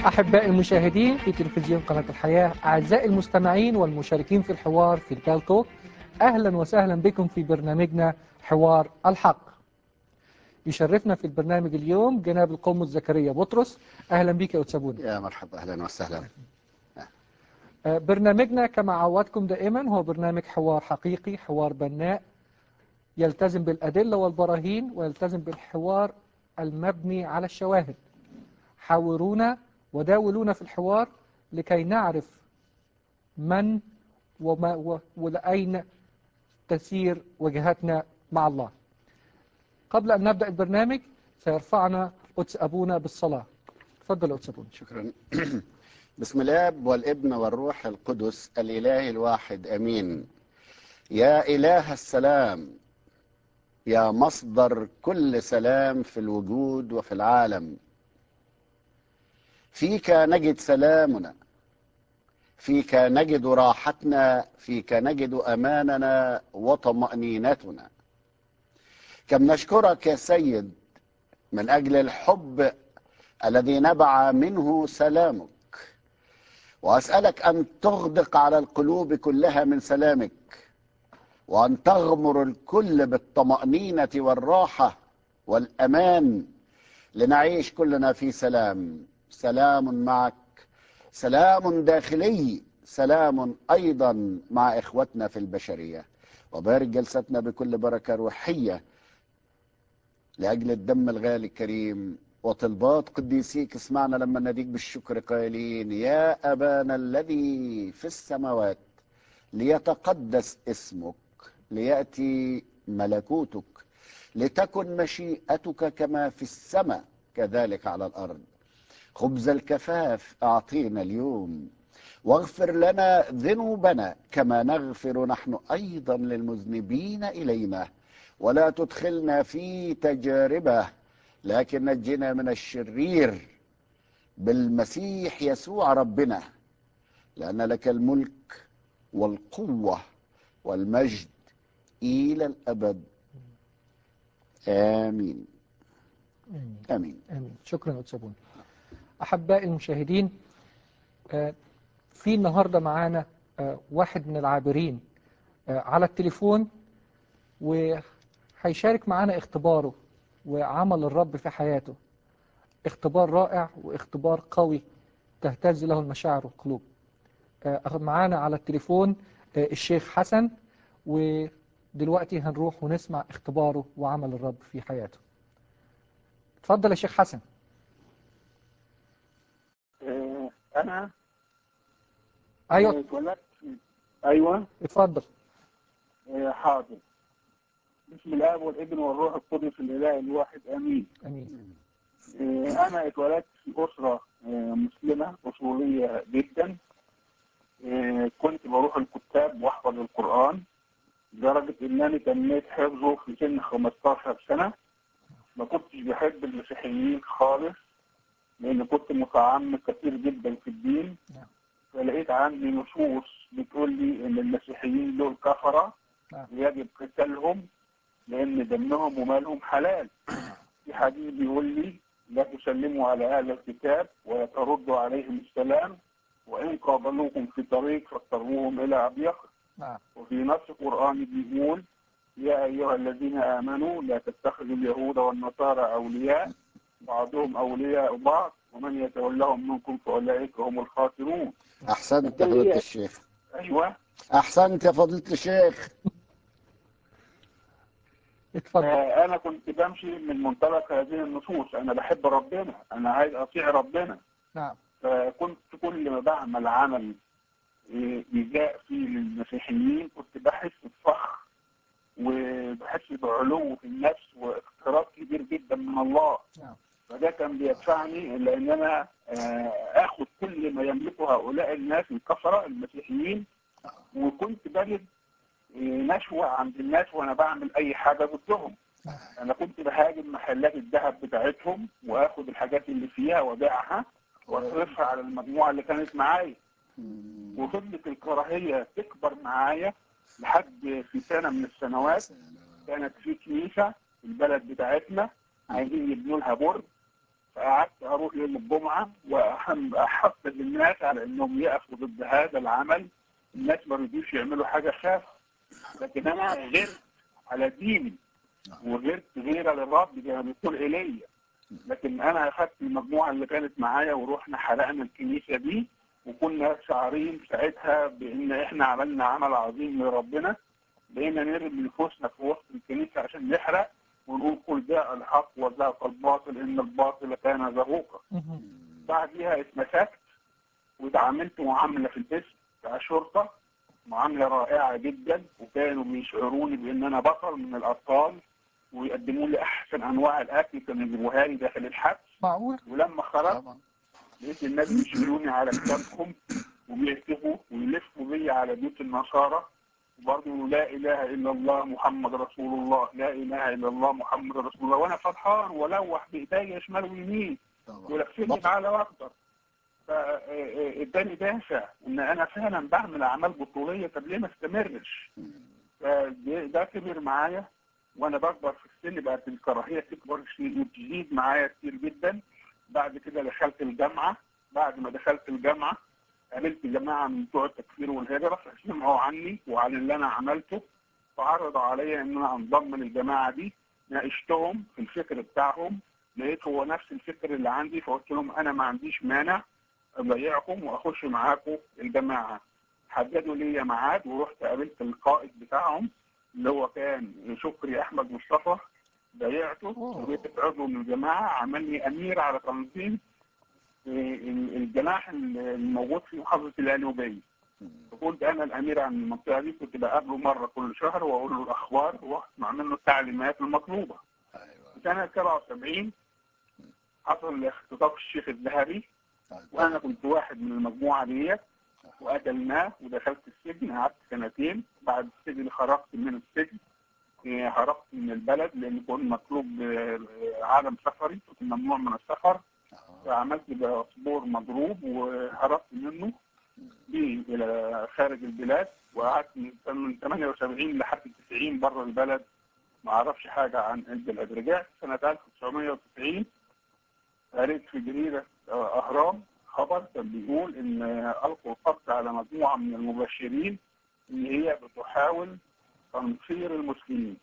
أحبائي المشاهدين في تلفزيون قناة الحياة أعزائي المستمعين والمشاركين في الحوار في الكالتوك أهلا وسهلا بكم في برنامجنا حوار الحق يشرفنا في البرنامج اليوم جناب القومس زكريا بطرس أهلا بك يا أتسابون يا مرحبا أهلا وسهلا برنامجنا كما عودتكم دائما هو برنامج حوار حقيقي حوار بناء يلتزم بالأدلة والبراهين ويلتزم بالحوار المبني على الشواهد حاورونا وداولونا في الحوار لكي نعرف من وما ولأين تسير وجهتنا مع الله قبل أن نبدأ البرنامج سيرفعنا قدس أبونا بالصلاة تفضل قدس أبونا شكرا بسم الاب والابن والروح القدس الاله الواحد امين يا اله السلام يا مصدر كل سلام في الوجود وفي العالم فيك نجد سلامنا فيك نجد راحتنا فيك نجد اماننا وطمانينتنا كم نشكرك يا سيد من اجل الحب الذي نبع منه سلامك واسالك ان تغدق على القلوب كلها من سلامك وان تغمر الكل بالطمانينه والراحه والامان لنعيش كلنا في سلام سلام معك سلام داخلي سلام ايضا مع اخوتنا في البشريه وبارك جلستنا بكل بركه روحيه لاجل الدم الغالي الكريم وطلبات قديسيك اسمعنا لما نديك بالشكر قائلين يا ابانا الذي في السماوات ليتقدس اسمك لياتي ملكوتك لتكن مشيئتك كما في السماء كذلك على الارض خبز الكفاف اعطينا اليوم واغفر لنا ذنوبنا كما نغفر نحن ايضا للمذنبين الينا ولا تدخلنا في تجاربه لكن نجنا من الشرير بالمسيح يسوع ربنا لان لك الملك والقوه والمجد الى الابد امين آمين. امين آمين شكرا قدس أبونا أحبائي المشاهدين آه، في النهاردة معانا آه، واحد من العابرين آه، على التليفون وهيشارك معانا اختباره وعمل الرب في حياته اختبار رائع واختبار قوي تهتز له المشاعر والقلوب آه، معانا على التليفون آه، الشيخ حسن ودلوقتي هنروح ونسمع اختباره وعمل الرب في حياته اتفضل يا شيخ حسن آه، انا ايوه اتولدت ايوه اتفضل آه، حاضر بسم الاب والابن والروح القدس الاله الواحد امين امين آه، انا اتولدت في اسره آه، مسلمه اصوليه جدا آه، كنت بروح الكتاب واحفظ القران لدرجه انني تميت حفظه في سن 15 سنه ما كنتش بحب المسيحيين خالص لان كنت متعمق كتير جدا في الدين نعم. فلقيت عندي نصوص بتقول لي ان المسيحيين دول كفره نعم. ويجب قتالهم لان دمهم ومالهم حلال في حديث بيقول لي لا تسلموا على اهل الكتاب ولا تردوا عليهم السلام وان قابلوكم في طريق فاضطروهم الى اضيق نعم وفي نص قرآني بيقول يا أيها الذين آمنوا لا تتخذوا اليهود والنصارى أولياء بعضهم أولياء بعض ومن يتولهم منكم فأولئك هم الخاسرون احسنت يا فضيله الشيخ أيوة احسنت يا فضيله الشيخ اتفضل آه، أنا كنت بمشي من منطلق هذه النصوص أنا بحب ربنا أنا عايز أطيع ربنا نعم فكنت كل ما بعمل عمل آه، إيذاء فيه للمسيحيين كنت بحس بفخر وبحس بعلو في النفس واقتراب كبير جدا من الله نعم فده كان بيدفعني لان انا آه، اخد كل ما يملكه هؤلاء الناس الكفره المسيحيين وكنت بجد آه، نشوة عند الناس وانا بعمل اي حاجه ضدهم انا كنت بهاجم محلات الذهب بتاعتهم واخد الحاجات اللي فيها وابيعها واصرفها على المجموعه اللي كانت معايا وفضلت الكراهيه تكبر معايا لحد في سنه من السنوات كانت في كنيسه في البلد بتاعتنا عايزين يبنوا لها برج فقعدت اروح يوم الجمعه واحفز الناس على انهم يقفوا ضد هذا العمل الناس ما رضيوش يعملوا حاجه خافوا لكن انا غيرت على ديني وغيرت غيره للرب زي ما بيقول ايليا لكن انا اخذت المجموعه اللي كانت معايا ورحنا حرقنا الكنيسه دي وكنا شعارين ساعتها بان احنا عملنا عمل عظيم لربنا بقينا نرمي نفوسنا في وسط الكنيسه عشان نحرق ونقول كل جاء الحق وزهق الباطل ان الباطل كان زهوقا مهم. بعديها اتمسكت واتعاملت معامله في الاسم بتاع شرطه معامله رائعه جدا وكانوا بيشعروني بان انا بطل من الابطال ويقدموا لي احسن انواع الاكل كانوا يجيبوها لي داخل الحبس معقول ولما خرجت طبعا لقيت الناس بيشيلوني على كتافهم وبيهتفوا ويلفوا بيا على بيوت النصارى وبرضه لا اله الا الله محمد رسول الله لا اله الا الله محمد رسول الله وانا فرحان ولوح بايديا شمال ويمين طبعا ولفيت بطل. على واكتر فاداني دافع ان انا فعلا بعمل اعمال بطوليه طب ليه ما استمرش؟ فده ده كبر معايا وانا بكبر في السن بقت الكراهيه تكبر شيء وتزيد معايا كتير جدا بعد كده دخلت الجامعه بعد ما دخلت الجامعه قابلت جماعه من بتوع التكفير والهجره فسمعوا عني وعن اللي انا عملته فعرضوا عليا ان انا انضم للجماعه دي ناقشتهم في الفكر بتاعهم لقيت هو نفس الفكر اللي عندي فقلت لهم انا ما عنديش مانع اضيعكم واخش معاكم الجماعه حددوا لي ميعاد ورحت قابلت القائد بتاعهم اللي هو كان شكري احمد مصطفى ضيعته أوه. وبقيت عضو من الجماعه عملني امير على تنظيم ال- الجناح الموجود في محافظه القليوبيه فكنت انا الامير عن المنطقه دي كنت بقابله مره كل شهر واقول له الاخبار واسمع منه التعليمات المطلوبه ايوه في سنه 77 حصل اختطاف الشيخ الذهبي وانا كنت واحد من المجموعه ديت وقتلناه ودخلت السجن قعدت سنتين بعد السجن خرجت من السجن إيه، هربت من البلد لان كنت مطلوب آه، عدم سفري كنت ممنوع من السفر فعملت باسبور مضروب وهربت منه بيه الى خارج البلاد وقعدت من من 78 لحد 90 بره البلد ما اعرفش حاجه عن البلاد رجعت سنه 1990 قريت في جريده آه، اهرام خبر كان بيقول ان آه، القوا القبض على مجموعه من المبشرين ان هي بتحاول تنصير المسلمين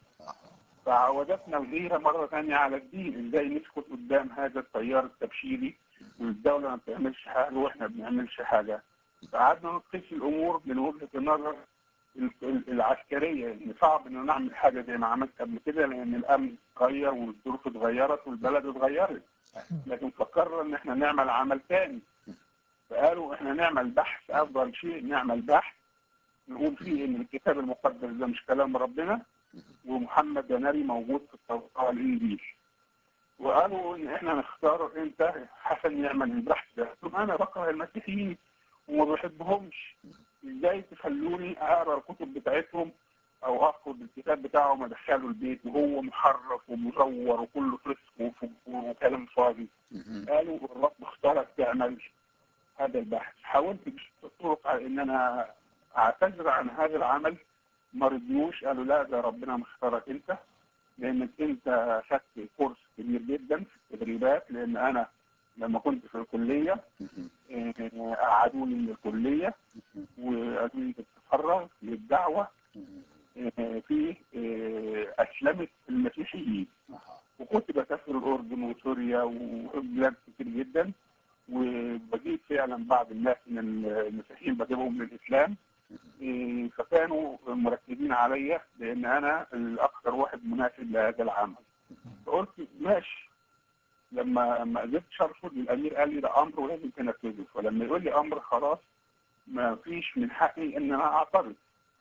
فعودتنا الغيره مره ثانيه على الدين ازاي نسكت قدام هذا التيار التبشيري والدوله ما بتعملش حاجه واحنا ما بنعملش حاجه فقعدنا نقيس الامور من وجهه النظر ال- ال- العسكريه ان صعب ان نعمل حاجه زي ما عملت قبل كده لان الامن اتغير والظروف اتغيرت والبلد اتغيرت لكن فكرنا ان احنا نعمل عمل تاني فقالوا احنا نعمل بحث افضل شيء نعمل بحث نقول فيه ان الكتاب المقدس ده مش كلام ربنا ومحمد ده نبي موجود في التوراة والانجيل وقالوا ان احنا نختار انت حسن يعمل البحث ده قلت لهم انا بكره المسيحيين وما بحبهمش ازاي تخلوني اقرا الكتب بتاعتهم او اخد الكتاب بتاعهم ادخله البيت وهو محرف ومزور وكله فسق وف- وكلام فاضي قالوا الرب اختارك تعمل هذا البحث حاولت بشتى الطرق على ان انا اعتذر عن هذا العمل ما رضيوش قالوا لا ده ربنا مختارك انت لانك انت خدت كورس كبير جدا في التدريبات لان انا لما كنت في الكليه آه، قعدوني من الكليه وقالوا لي تتفرغ للدعوه آه، في آه، اسلمه المسيحيين وكنت بسافر الاردن وسوريا وبلاد كتير جدا وبجيب فعلا بعض الناس من المسيحيين بجيبهم للاسلام إيه، فكانوا مركزين عليا لان انا الاكثر واحد مناسب لهذا العمل فقلت ماشي لما ما قدرتش ارفض الامير قال لي ده امر ولازم تنفذه فلما يقول لي امر خلاص ما فيش من حقي ان انا اعترض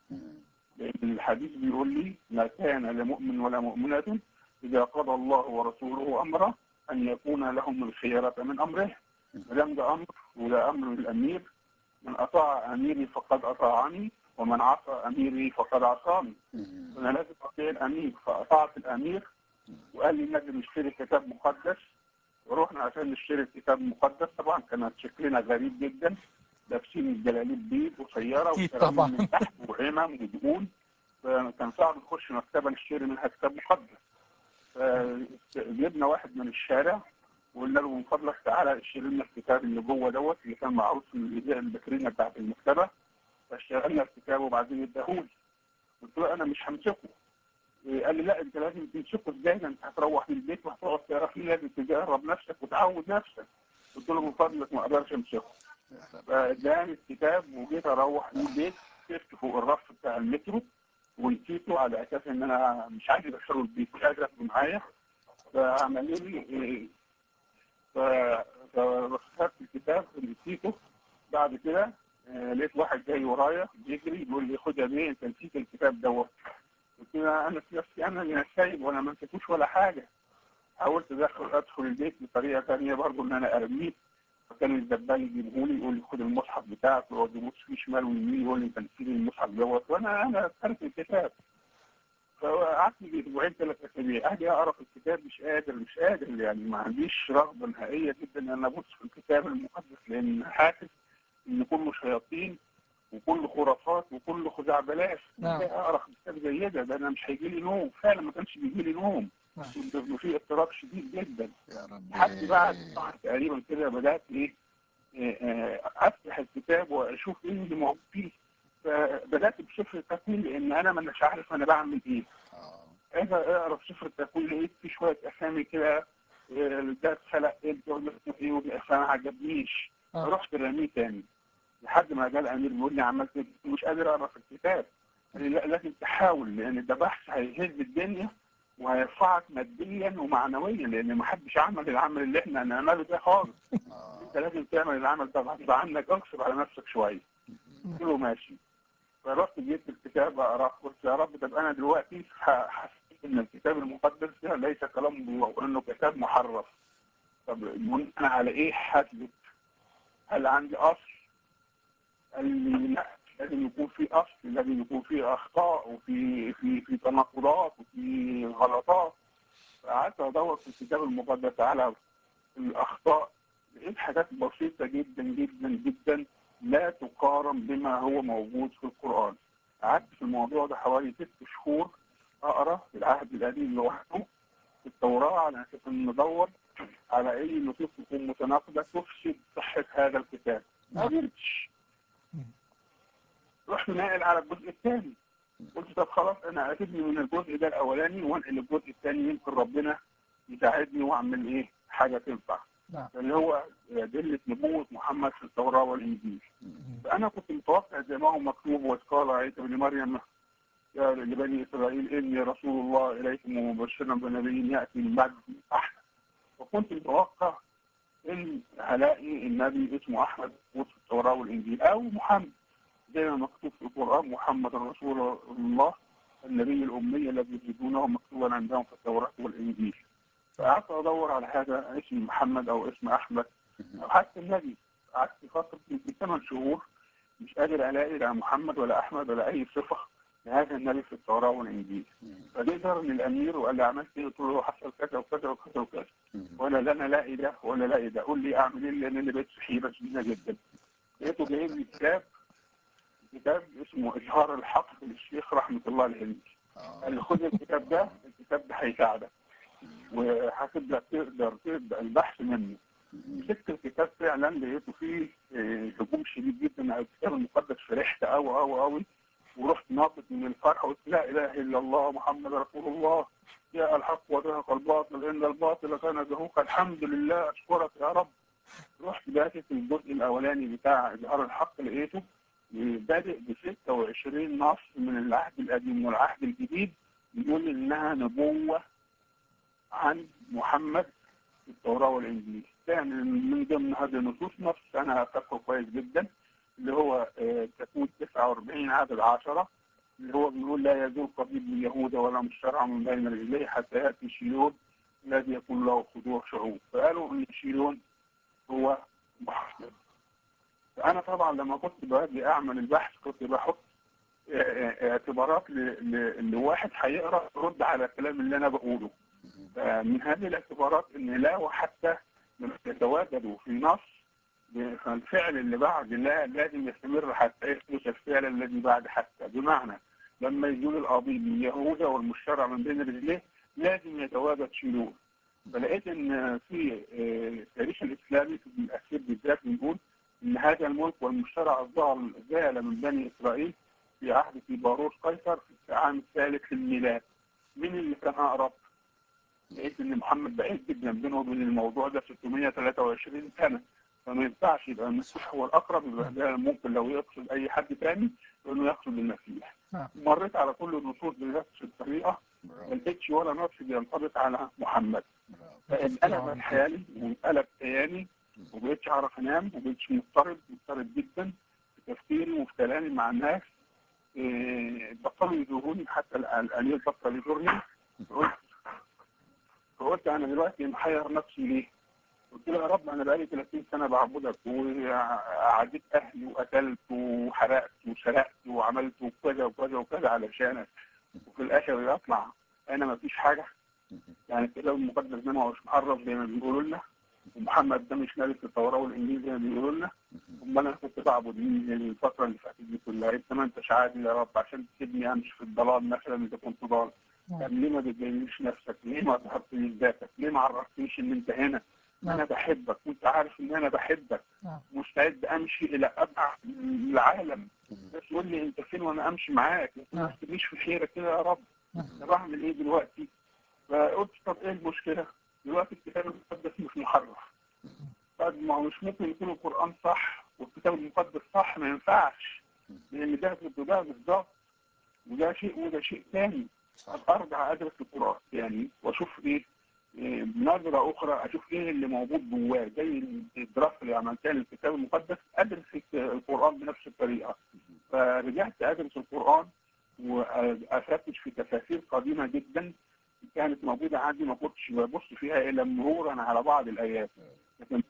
لان الحديث بيقول لي ما كان لمؤمن ولا مؤمنة اذا قضى الله ورسوله امرا ان يكون لهم الخيرة من امره ما دام ده امر وده امر الامير من اطاع اميري فقد اطاعني ومن عصى اميري فقد عصاني انا لازم اطيع الامير فاطعت الامير وقال لي لازم نشتري كتاب مقدس ورحنا عشان نشتري الكتاب المقدس طبعا كان شكلنا غريب جدا لابسين الجلاليب بيض قصيره أكيد وكلام طبعاً. من تحت وعمم ودقون فكان صعب نخش مكتبه نشتري منها كتاب مقدس فجبنا واحد من الشارع وقلنا له من فضلك تعالى اشتري لنا الكتاب اللي جوه دوت اللي كان معروض في الاذاعه البكريه بتاعت المكتبه فاشترى لنا الكتاب وبعدين اداهولي قلت له انا مش همسكه إيه، قال لي لا انت لازم تمسكه ازاي ده انت هتروح من البيت وهتقعد تقرا فيه لازم تجرب نفسك وتعود نفسك قلت له من فضلك ما اقدرش امسكه فاداني الكتاب وجيت اروح من البيت سبت فوق الرف بتاع المترو ونسيته على اساس ان انا مش عايز ادخله البيت مش عايز اخده معايا فعملوا لي إيه، ف- فخدت الكتاب ونسيته بعد كده آه، لقيت واحد جاي ورايا بيجري بيقول لي خد يا بيه انت نسيت الكتاب دوت قلت له انا في نفسي انا اللي سايب وانا ما نسيتوش ولا حاجه حاولت ادخل ادخل البيت بطريقه ثانيه برضه ان انا ارميه فكان الدبان يجيبه لي يقول لي خد المصحف بتاعك ويقعد يبص فيه شمال ويمين يقول لي انت نسيت المصحف دوت وانا انا ترك الكتاب فقعدت لي اسبوعين ثلاث اسابيع اجي اقرا في الكتاب مش قادر مش قادر يعني ما عنديش رغبه نهائيه جدا ان انا ابص في الكتاب المقدس لان حاسس ان كله شياطين وكله خرافات وكله خزعبلات نعم. ازاي اقرا في كتاب زي ده ده انا مش هيجي لي نوم فعلا ما كانش بيجي لي نوم نعم. كنت في اضطراب شديد جدا يا رب لحد بعد شهر تقريبا كده بدات ايه آه، آه، افتح الكتاب واشوف ايه اللي موجود فيه فبدات بسفر التكوين لان انا ما مش عارف انا بعمل ايه آه. اجي اقرا في سفر التكوين لقيت في شويه اسامي كده آه، ده اتخلق امتى وده اسمه ايه وده ما عجبنيش آه. رحت رميه تاني لحد ما جه الامير بيقول لي عملت إيه؟ مش قادر اقرا في الكتاب قال لي لا لازم تحاول لان ده بحث هيهز الدنيا وهيرفعك ماديا ومعنويا لان ما حدش عمل العمل اللي احنا هنعمله ده خالص آه. انت لازم تعمل العمل ده غصب عنك اغصب على نفسك شويه قلت له ماشي فرحت جبت الكتاب اقراه قلت يا رب طب انا دلوقتي ح- حسيت ان الكتاب المقدس ده ليس كلام الله وانه كتاب محرف طب بناء على ايه حاسبك؟ هل عندي اصل؟ قال لي لا لازم يكون في اصل لازم يكون في اخطاء وفي في في تناقضات وفي غلطات فقعدت ادور في الكتاب المقدس على الاخطاء لقيت حاجات بسيطه جدا جدا جدا لا تقارن بما هو موجود في القران قعدت في الموضوع ده حوالي ست شهور اقرا في العهد القديم لوحده في التوراه على اساس ان ندور على اي نصوص تكون متناقضه تفسد صحه هذا الكتاب ما قدرتش رحت ناقل على الجزء الثاني قلت طب خلاص انا اسيبني من الجزء ده الاولاني وانقل الجزء الثاني يمكن ربنا يساعدني واعمل ايه حاجه تنفع نعم اللي هو دلة نبوة محمد في التوراة والإنجيل فأنا كنت متوقع زي ما هو مكتوب وقال عيسى بن مريم يا لبني إسرائيل إني رسول الله إليكم ومبشرا بنبي يأتي من بعد أحمد وكنت متوقع إن هلاقي النبي اسمه أحمد موجود في التوراة والإنجيل أو محمد زي ما مكتوب في القرآن محمد رسول الله النبي الأمي الذي يجدونه مكتوبا عندهم في التوراة والإنجيل فقعدت ادور على هذا اسم محمد او اسم احمد او حتى النبي قعدت فتره يمكن ثمان شهور مش قادر الاقي لا محمد ولا احمد ولا اي صفه لهذا النبي في التوراه والانجيل فجه زارني الامير وقال لي عملت ايه؟ قلت له حصل كذا وكذا وكذا وكذا ولا لا انا لاقي ده ولا لاقي ده قول لي اعمل ايه لان انا بقيت في حيره شديده جدا لقيته جايب لي كتاب كتاب اسمه اظهار الحق للشيخ رحمه الله عليه قال لي خد الكتاب ده الكتاب ده هيساعدك وهتبدا تقدر تبدا البحث منه مسكت الكتاب فعلا لقيته فيه آه، هجوم شديد جدا على الكتاب المقدس فرحت قوي قوي قوي ورحت ناطط من الفرحه وقلت لا اله الا الله محمد رسول الله جاء الحق وزهق الباطل ان الباطل كان زهوقا الحمد لله اشكرك يا رب رحت باتت الجزء الاولاني بتاع اظهار الحق لقيته بادئ ب 26 نص من العهد القديم والعهد الجديد بيقول انها نبوه عن محمد في التوراة والإنجيل كان من ضمن هذه النصوص نص أنا فاكره كويس جدا اللي هو آه، تكون 49 عدد 10 اللي هو بيقول لا يزول قبيل من يهوذا ولا مشترع من بين رجليه حتى يأتي شيلون الذي يكون له خضوع شعوب فقالوا إن شيلون هو محمد فأنا طبعا لما كنت باجي أعمل البحث كنت بحط آه، آه، اعتبارات ل- ل- لواحد هيقرا يرد على الكلام اللي انا بقوله من هذه الاعتبارات ان لا وحتى لما يتواجدوا في نص فالفعل اللي بعد لا لازم يستمر حتى يثبت الفعل الذي بعد حتى بمعنى لما يزول القضيب من يهوذا والمشترع من بين رجليه لازم يتواجد شيلون فلقيت ان في آه، التاريخ الاسلامي في ابن الاخير بالذات بيقول ان هذا الملك والمشترع الظاهر زال من بني اسرائيل في عهد تيباروس قيصر في العام الثالث للميلاد مين اللي كان اقرب؟ لقيت ان محمد بعيد جدا بينه وبين الموضوع ده 623 سنه فما ينفعش يبقى المسيح هو الاقرب يبقى ده ممكن لو يقصد اي حد تاني انه يقصد المسيح نعم. مريت على كل النصوص بنفس الطريقه ما برافو لقيتش ولا نص بينطبق على محمد برافو فانقلب حالي وانقلب كياني وبقيتش اعرف انام وبقيتش مضطرب مضطرب جدا في تفكيري وفي كلامي مع الناس إيه، بطلوا يزوروني حتى الآن القليل بطل يزورني قلت فقلت انا دلوقتي محير نفسي ليه؟ قلت له يا رب انا بقالي 30 سنه بعبدك وعديت اهلي وقتلت وحرقت وسرقت وعملت وكذا وكذا وكذا علشانك وفي الاخر يطلع انا ما فيش حاجه يعني الكتاب المقدس ده ما هوش محرف زي ما بيقولوا لنا ومحمد ده مش نبي في التوراه والانجيل زي ما بيقولوا لنا امال انا كنت بعبد مين الفتره اللي فاتت دي كلها انت ما انتش عادل يا رب عشان تسيبني امشي في الضلال مثلا اذا كنت ضال طب ليه ما بتبينش نفسك؟ ليه ما ظهرتليش ذاتك؟ ليه ما عرفتنيش ان انت هنا؟ انا بحبك وانت عارف ان انا بحبك نعم. مستعد امشي الى ابعد العالم بس قول لي انت فين وانا امشي معاك ما نعم. تسيبنيش في خيرك كده يا رب نعم. طب اعمل ايه دلوقتي؟ فقلت طب ايه المشكله؟ دلوقتي الكتاب المقدس مش محرف طب ما هو مش ممكن يكون القران صح والكتاب المقدس صح ما ينفعش لان ده ضد ده بالظبط وده شيء وده شيء ثاني صح طب ارجع ادرس القران يعني واشوف ايه إيه، بنظره اخرى اشوف ايه اللي موجود جواه زي الدراسه اللي عملتها للكتاب المقدس ادرس القران بنفس الطريقه فرجعت ادرس القران وافتش في تفاسير قديمه جدا كانت موجوده عندي ما كنتش ببص فيها الا مرورا على بعض الايات لكن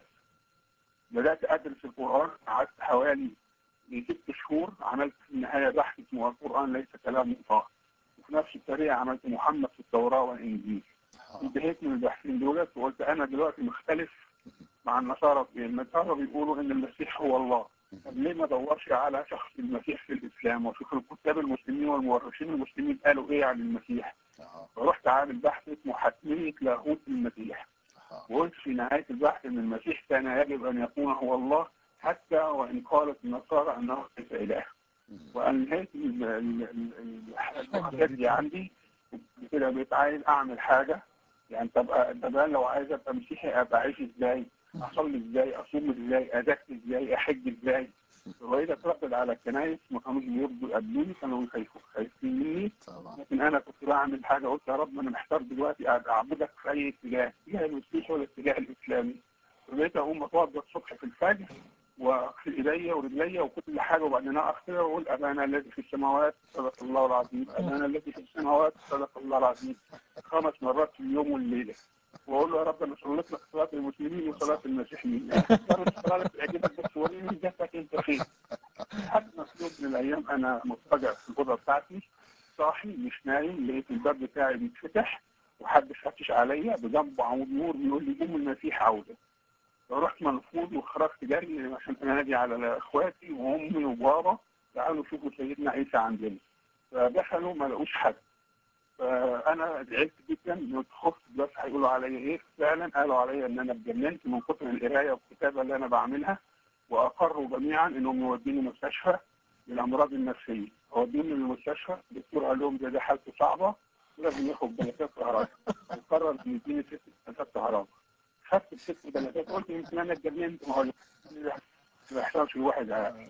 بدات ادرس القران قعدت حوالي ست شهور عملت في النهايه بحث اسمه القران ليس كلام الله وفي نفس الطريقه عملت محمد في التوراه والانجيل انتهيت من البحثين دولت وقلت انا دلوقتي مختلف مع النصارى النصارى بيقولوا ان المسيح هو الله طب ليه ما ادورش على شخص المسيح في الاسلام واشوف الكتاب المسلمين والمؤرخين المسلمين قالوا ايه عن المسيح أها. فرحت عامل بحث اسمه حتميه لاهوت المسيح أها. وقلت في نهايه البحث ان المسيح كان يجب ان يكون هو الله حتى وان قالت النصارى انه ليس اله وانهيت ال- ال- ال- الحاجات دي عندي كده بقيت عايز اعمل حاجه يعني طب طب انا لو عايز ابقى مسيحي ابقى عايش ازاي؟ اصلي ازاي؟ اصوم ازاي؟ اذاكر ازاي؟ احج ازاي؟ وبقيت اتردد على الكنايس ما كانوش بيرضوا يقابلوني كانوا يخايفوا خايفين مني طبعا لكن انا كنت بعمل حاجه قلت يا رب انا محتار دلوقتي أبقى اعبدك في اي اتجاه اتجاه المسيحي ولا الاتجاه الاسلامي فبقيت اقوم اتوضا الصبح في الفجر واغسل ايديا ورجليا وكل حاجه وبعدين اقف كده واقول ابانا الذي في السماوات صدق الله العظيم ابانا الذي في السماوات صدق الله العظيم خمس مرات في اليوم والليله واقول له يا رب انا صليت لك صلاه المسلمين وصلاه المسيحيين اختار الصلاه اللي تعجبك بس وريني ذاتك انت فين لحد ما في يوم من الايام انا مضطجع في الاوضه بتاعتي صاحي مش نايم لقيت الباب بتاعي بيتفتح وحد فتش عليا بجنبه عمود نور بيقول لي قوم المسيح عوده فرحت منفوض وخرجت جري عشان انادي على اخواتي وامي وبابا تعالوا شوفوا سيدنا عيسى عندنا فدخلوا ما لقوش حد فانا زعلت جدا خفت بس هيقولوا عليا ايه فعلا قالوا عليا ان انا اتجننت من كتر القرايه والكتابه اللي انا بعملها واقروا جميعا انهم يوديني مستشفى للامراض النفسيه ودوني المستشفى الدكتور قال لهم ده ده حالته صعبه لازم ياخد جلسات كهرباء وقرر ان يديني ست جلسات كهرباء خدت الست جلسات قلت يمكن انا اتجننت ما هو ما يحصلش الواحد يعني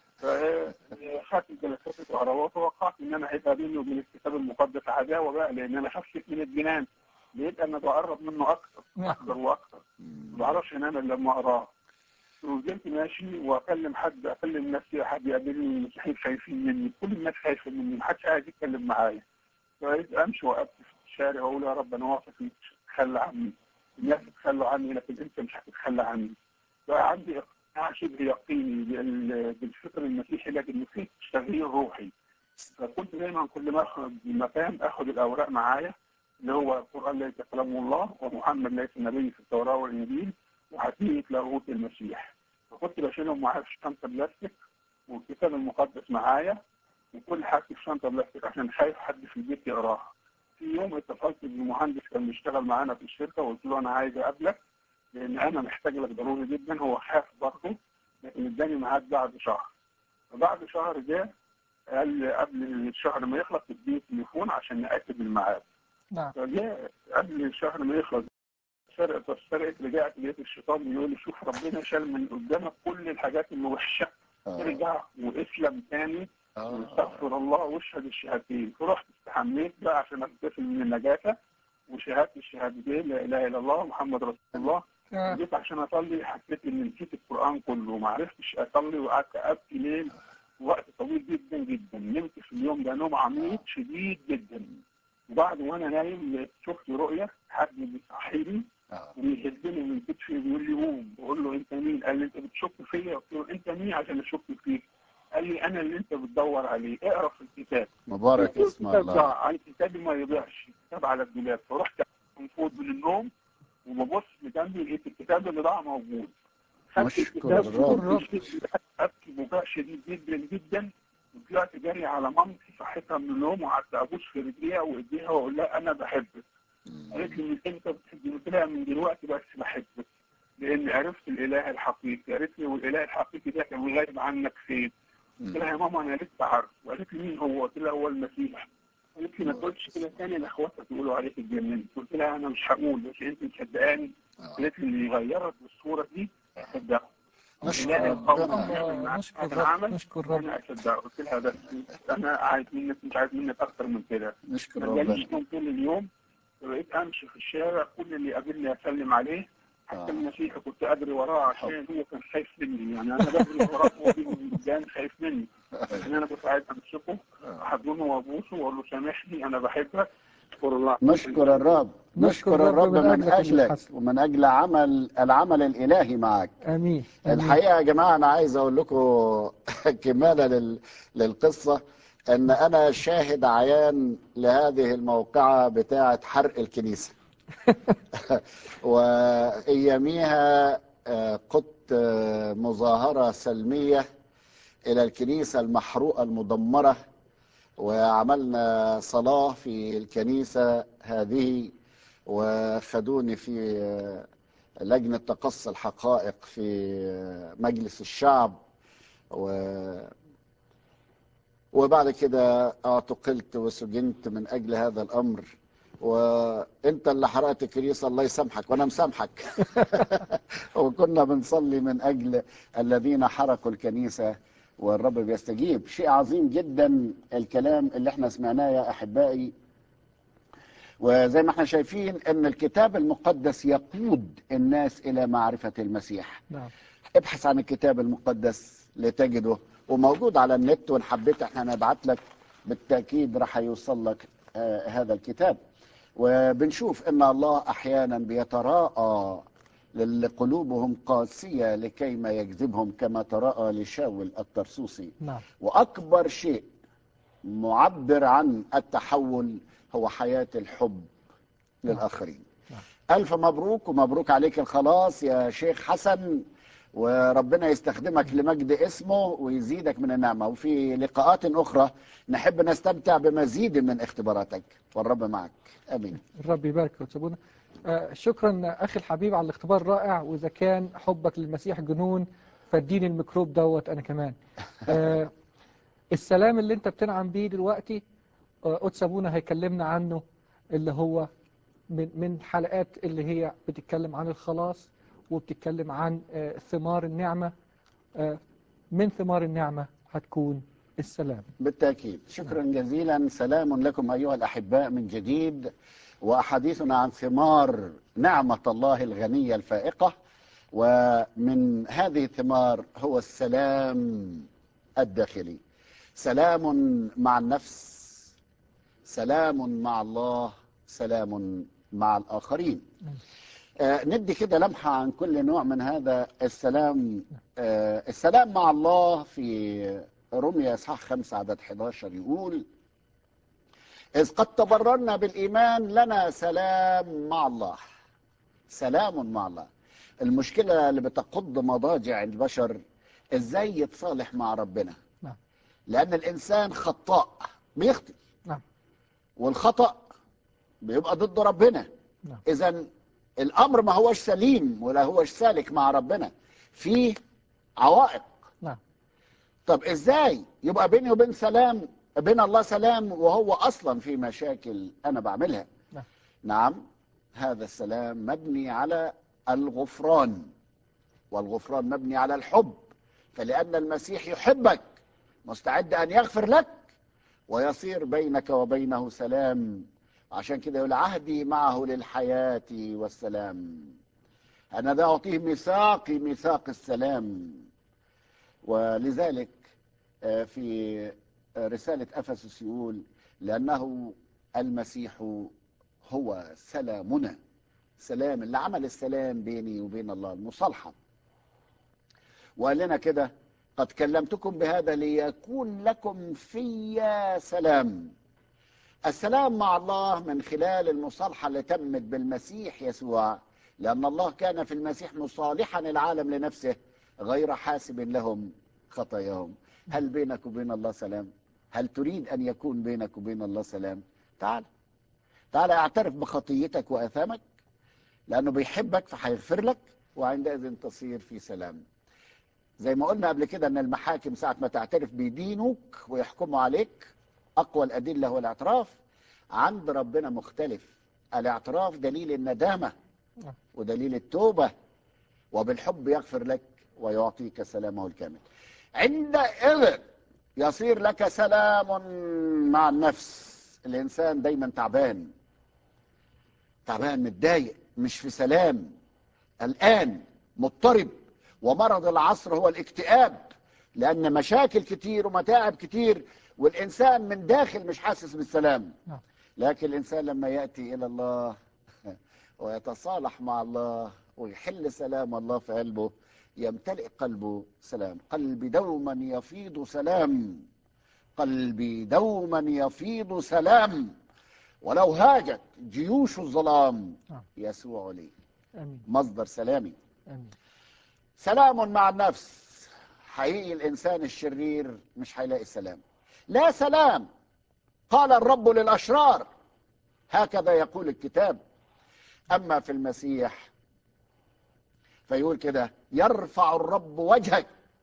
فخدت الجلسات الكهرباء وتوقعت ان انا هيبقى بيني وبين الكتاب المقدس عداوه بقى لان انا خفت من الجنان لقيت انا بقرب منه اكثر اكثر واكثر ما بعرفش انام الا لما اقراه وفضلت ماشي واكلم حد اكلم نفسي حد يقابلني المسيحيين خايفين مني كل الناس خايفه مني محدش عايز يتكلم معايا فبقيت امشي وقفت في الشارع واقول يا رب انا واثق فيك تخلى عني الناس تتخلوا عني لكن انت مش هتتخلى عني فعندي اقناع شبه يقيني بال- بالفكر المسيحي لكن في تغيير روحي فكنت دايما كل ما اخرج من مكان اخد الاوراق معايا اللي هو القران ليس كلام الله ومحمد ليس نبي في التوراه والانجيل وحتميه لاهوت المسيح فكنت بشيلهم معايا في شنطه بلاستيك والكتاب المقدس معايا وكل حاجه في شنطه بلاستيك عشان خايف حد في البيت يقراها في يوم اتصلت بمهندس كان بيشتغل معانا في الشركه وقلت له انا عايز اقابلك لان انا محتاج لك ضروري جدا هو خاف برضه لكن اداني ميعاد بعد شهر فبعد شهر جه قال لي قبل الشهر ما يخلص اديني تليفون عشان ناكد الميعاد نعم فجاء قبل الشهر ما يخلص سرقت سرقت رجعت لقيت الشيطان بيقول لي شوف ربنا شال من قدامك كل الحاجات اللي وحشه آه. ارجع واسلم تاني آه. واستغفر الله واشهد الشهادتين فرحت استحميت بقى عشان اتصل من النجاسه وشهادة الشهادتين لا اله الا الله محمد رسول الله آه. جيت عشان اصلي حسيت اني نسيت القران كله وما عرفتش اصلي وقعدت ابكي ليل وقت طويل جدا جدا نمت في اليوم ده نوم عميق شديد جدا وبعد وانا نايم شفت رؤيه حد بيصحيني آه. وبيهزني من كتفي بيقول لي قوم بقول له انت مين؟ قال لي انت بتشك فيا قلت له انت مين عشان اشك فيك؟ قال لي انا اللي انت بتدور عليه اقرا في الكتاب مبارك اسم الكتاب الله ضاع الكتاب ما يضيعش الكتاب على الدولاب فرحت من فوق من النوم وببص لجنبي لقيت الكتاب اللي ضاع موجود خدت نشكر الكتاب الرب. وكنت ابكي بكاء شديد جدا جدا وطلعت جري على مامتي صحيتها من النوم وقعدت ابوس في رجليها وايديها واقول لها انا بحبك قالت لي من امتى بتحبني؟ قلت لها من دلوقتي بس بحبك لان عرفت الاله الحقيقي قالت لي والاله الحقيقي ده كان غايب عنك فين؟ قلت لها يا ماما انا لسه عارف وقالت لي مين هو؟ قلت لها هو المسيح قالت لي ما تقولش كده تاني لاخواتك يقولوا عليك اتجننت قلت لها انا مش هقول بس انت مصدقاني قالت لي اللي يغيرك بالصوره دي اصدقه نشكر إله القوم ربنا. يعمل معاك نشكر هذا رب- العمل نشكر رب. انا اصدقه قلت لها بس انا عايز منك مش عايز منك اكتر من كده نشكر ما جاليش ربنا نوم طول اليوم بقيت امشي في الشارع كل اللي يقابلني اسلم عليه آه. حتى المسيحي كنت اجري وراه عشان هو كان خايف مني يعني انا بجري وراه هو بيجي قدام خايف مني يعني انا كنت عايز امسكه احضنه وابوسه واقول له سامحني انا بحبك اشكر الله نشكر الرب نشكر نشكر الرب الرب من من أجلك يا شيخ اجلك حسن. ومن اجل عمل العمل الالهي معك امين آمين. الحقيقه يا جماعه انا عايز اقول لكم كماله لل... للقصه ان انا شاهد عيان لهذه الموقعه بتاعه حرق الكنيسه واياميها آه، قدت آه، مظاهره سلميه الى الكنيسه المحروقه المدمره وعملنا صلاه في الكنيسه هذه وخدوني في آه، لجنه تقصي الحقائق في آه، مجلس الشعب و وبعد كده اعتقلت وسجنت من اجل هذا الامر وانت اللي حرقت الكنيسه الله يسامحك وانا مسامحك وكنا بنصلي من اجل الذين حرقوا الكنيسه والرب بيستجيب شيء عظيم جدا الكلام اللي احنا سمعناه يا احبائي وزي ما احنا شايفين ان الكتاب المقدس يقود الناس الى معرفه المسيح نعم ابحث عن الكتاب المقدس لتجده وموجود على النت وان حبيت احنا نبعت لك بالتاكيد راح يوصل لك آه هذا الكتاب وبنشوف ان الله احيانا بيتراءى للي قلوبهم قاسيه لكي ما يجذبهم كما تراءى لشاول الترسوسي نعم واكبر شيء معبر عن التحول هو حياه الحب للاخرين نعم. الف مبروك ومبروك عليك الخلاص يا شيخ حسن وربنا يستخدمك لمجد اسمه ويزيدك من النعمه وفي لقاءات اخرى نحب نستمتع بمزيد من اختباراتك والرب معك امين الرب يبارك يا أستاذ بونا. آه شكرا اخي الحبيب على الاختبار الرائع واذا كان حبك للمسيح جنون فاديني الميكروب دوت انا كمان آه السلام اللي انت بتنعم بيه دلوقتي آه قدس ابونا هيكلمنا عنه اللي هو من من حلقات اللي هي بتتكلم عن الخلاص وبتتكلم عن آه ثمار النعمه آه من ثمار النعمه هتكون السلام بالتاكيد شكرا جزيلا سلام لكم ايها الاحباء من جديد واحاديثنا عن ثمار نعمه الله الغنيه الفائقه ومن هذه الثمار هو السلام الداخلي سلام مع النفس سلام مع الله سلام مع الاخرين آه ندي كده لمحه عن كل نوع من هذا السلام آه السلام مع الله في رمية اصحاح 5 عدد 11 يقول إذ قد تبررنا بالإيمان لنا سلام مع الله سلام مع الله المشكلة اللي بتقض مضاجع البشر إزاي يتصالح مع ربنا نعم. لأن الإنسان خطاء بيخطئ نعم. والخطأ بيبقى ضد ربنا نعم. اذا الامر ما هوش سليم ولا هوش سالك مع ربنا فيه عوائق نعم طب ازاي يبقى بيني وبين سلام بين الله سلام وهو اصلا في مشاكل انا بعملها نعم. نعم هذا السلام مبني على الغفران والغفران مبني على الحب فلان المسيح يحبك مستعد ان يغفر لك ويصير بينك وبينه سلام عشان كده يقول عهدي معه للحياه والسلام انا ذا اعطيه ميثاقي ميثاق السلام ولذلك آه، في رسالة أفسس يقول لأنه المسيح هو سلامنا سلام اللي عمل السلام بيني وبين الله المصالحة وقال لنا كده قد كلمتكم بهذا ليكون لكم في سلام السلام مع الله من خلال المصالحة اللي تمت بالمسيح يسوع لأن الله كان في المسيح مصالحا العالم لنفسه غير حاسب لهم خطاياهم هل بينك وبين الله سلام هل تريد أن يكون بينك وبين الله سلام تعال تعال اعترف بخطيتك وأثامك لأنه بيحبك فهيغفر لك وعندئذ تصير في سلام زي ما قلنا قبل كده أن المحاكم ساعة ما تعترف بيدينوك ويحكموا عليك أقوى الأدلة هو الاعتراف عند ربنا مختلف الاعتراف دليل الندامة نعم. ودليل التوبة وبالحب يغفر لك ويعطيك سلامه الكامل عندئذ يصير لك سلام مع النفس الإنسان دايما تعبان تعبان متضايق مش في سلام الآن مضطرب ومرض العصر هو الاكتئاب لأن مشاكل كتير ومتاعب كتير والإنسان من داخل مش حاسس بالسلام نعم. لكن الإنسان لما يأتي إلى الله ويتصالح مع الله ويحل سلام الله في قلبه يمتلئ قلبه سلام قلبي دوما يفيض سلام قلبي دوما يفيض سلام ولو هاجت جيوش الظلام نعم. يسوع لي امين مصدر سلامي امين سلام مع النفس حقيقي الإنسان الشرير مش هيلاقي سلام لا سلام قال الرب للأشرار هكذا يقول الكتاب أما في المسيح فيقول كده يرفع الرب وجهك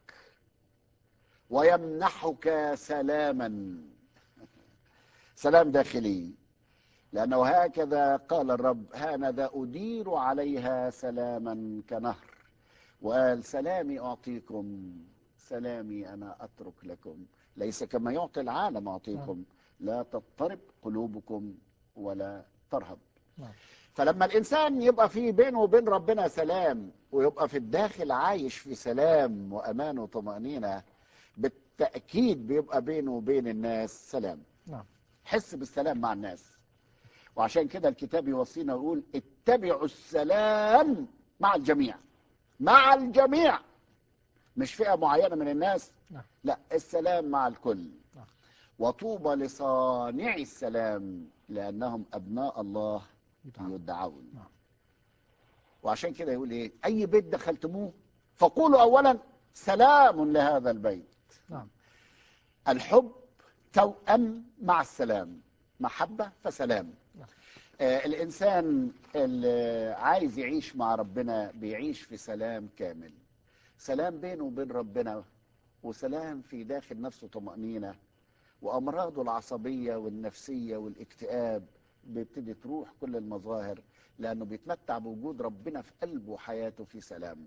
ويمنحك سلاما سلام داخلي لأنه هكذا قال الرب هانذا أدير عليها سلاما كنهر وقال سلامي أعطيكم سلامي أنا أترك لكم ليس كما يعطي العالم أعطيكم لا تضطرب قلوبكم ولا ترهب نعم. فلما الإنسان يبقى فيه بينه وبين ربنا سلام ويبقى في الداخل عايش في سلام وأمان وطمأنينة بالتأكيد بيبقى بينه وبين الناس سلام نعم حس بالسلام مع الناس وعشان كده الكتاب يوصينا ويقول اتبعوا السلام مع الجميع مع الجميع مش فئة معينة من الناس نعم. لا السلام مع الكل نعم. وطوبى لصانعي السلام لأنهم أبناء الله يتعب. يدعون نعم. وعشان كده يقول ايه اي بيت دخلتموه فقولوا اولا سلام لهذا البيت نعم الحب توأم مع السلام محبة فسلام نعم. آه الإنسان اللي عايز يعيش مع ربنا بيعيش في سلام كامل سلام بينه وبين ربنا وسلام في داخل نفسه طمأنينة وأمراضه العصبية والنفسية والاكتئاب بيبتدي تروح كل المظاهر لأنه بيتمتع بوجود ربنا في قلبه وحياته في سلام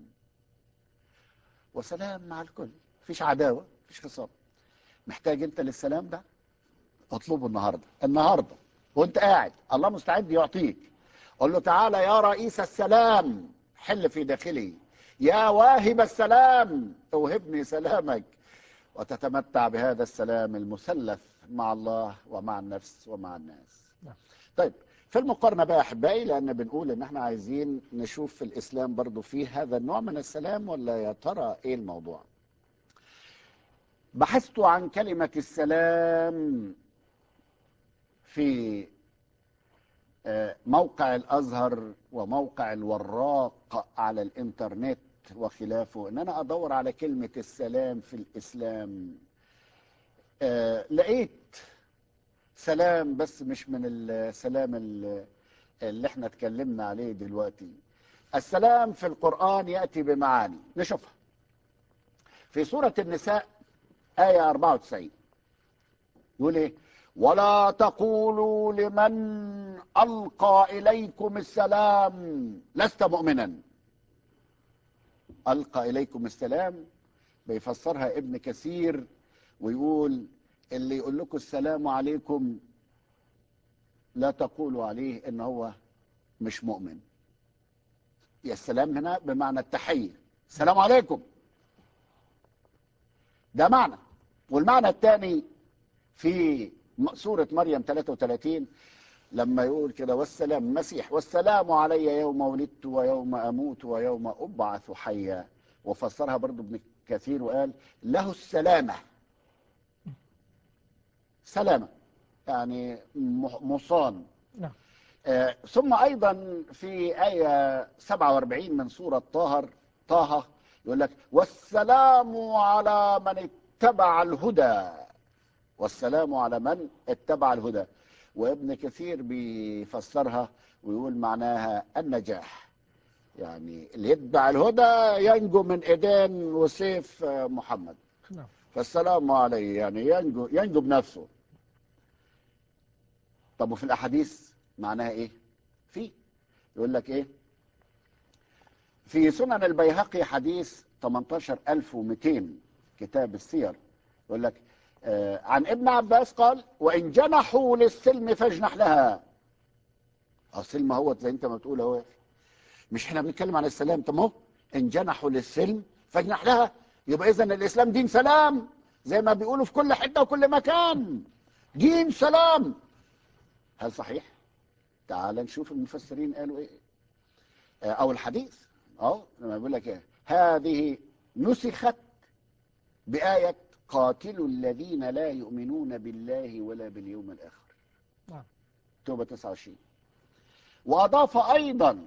وسلام مع الكل مفيش عداوة مفيش خصام محتاج انت للسلام ده اطلبه النهارده النهارده وانت قاعد الله مستعد يعطيك قل له تعالى يا رئيس السلام حل في داخلي يا واهب السلام اوهبني سلامك وتتمتع بهذا السلام المثلث مع الله ومع النفس ومع الناس نعم. طيب في المقارنة بقى أحبائي لأن بنقول إن إحنا عايزين نشوف في الإسلام برضو فيه هذا النوع من السلام ولا يا ترى إيه الموضوع بحثت عن كلمة السلام في آه، موقع الأزهر وموقع الوراق على الإنترنت وخلافه إن أنا أدور على كلمة السلام في الإسلام آه، لقيت سلام بس مش من السلام ال- اللي احنا اتكلمنا عليه دلوقتي السلام في القرآن يأتي بمعاني نشوفها في سورة النساء آية 94 يقول ايه ولا تقولوا لمن ألقى إليكم السلام لست مؤمنا ألقى إليكم السلام بيفسرها ابن كثير ويقول اللي يقول لكم السلام عليكم لا تقولوا عليه ان هو مش مؤمن يا السلام هنا بمعنى التحية السلام عليكم ده معنى والمعنى الثاني في م- سورة مريم 33 لما يقول كده والسلام مسيح والسلام علي يوم ولدت ويوم أموت ويوم أبعث حيا وفسرها برضو ابن كثير وقال له السلامة سلامة يعني م- مصان نعم آه، ثم أيضا في آية 47 من سورة طه طه يقول لك والسلام على من اتبع الهدى والسلام على من اتبع الهدى وابن كثير بيفسرها ويقول معناها النجاح يعني اللي يتبع الهدى ينجو من ايدين وسيف آه، محمد نعم فالسلام عليه يعني ينجو ينجو بنفسه طب وفي الاحاديث معناها ايه في يقول لك ايه في سنن البيهقي حديث 18200 كتاب السير يقول لك آه عن ابن عباس قال وان جنحوا للسلم فاجنح لها اه السلم هو زي انت ما بتقول اهو مش احنا بنتكلم عن السلام طب ما هو ان جنحوا للسلم فاجنح لها يبقى اذا الاسلام دين سلام زي ما بيقولوا في كل حته وكل مكان دين سلام هل صحيح تعال نشوف المفسرين قالوا ايه آه، او الحديث اه لما بيقول لك ايه هذه نسخت بآية قاتلوا الذين لا يؤمنون بالله ولا باليوم الآخر نعم توبة 29 وأضاف أيضا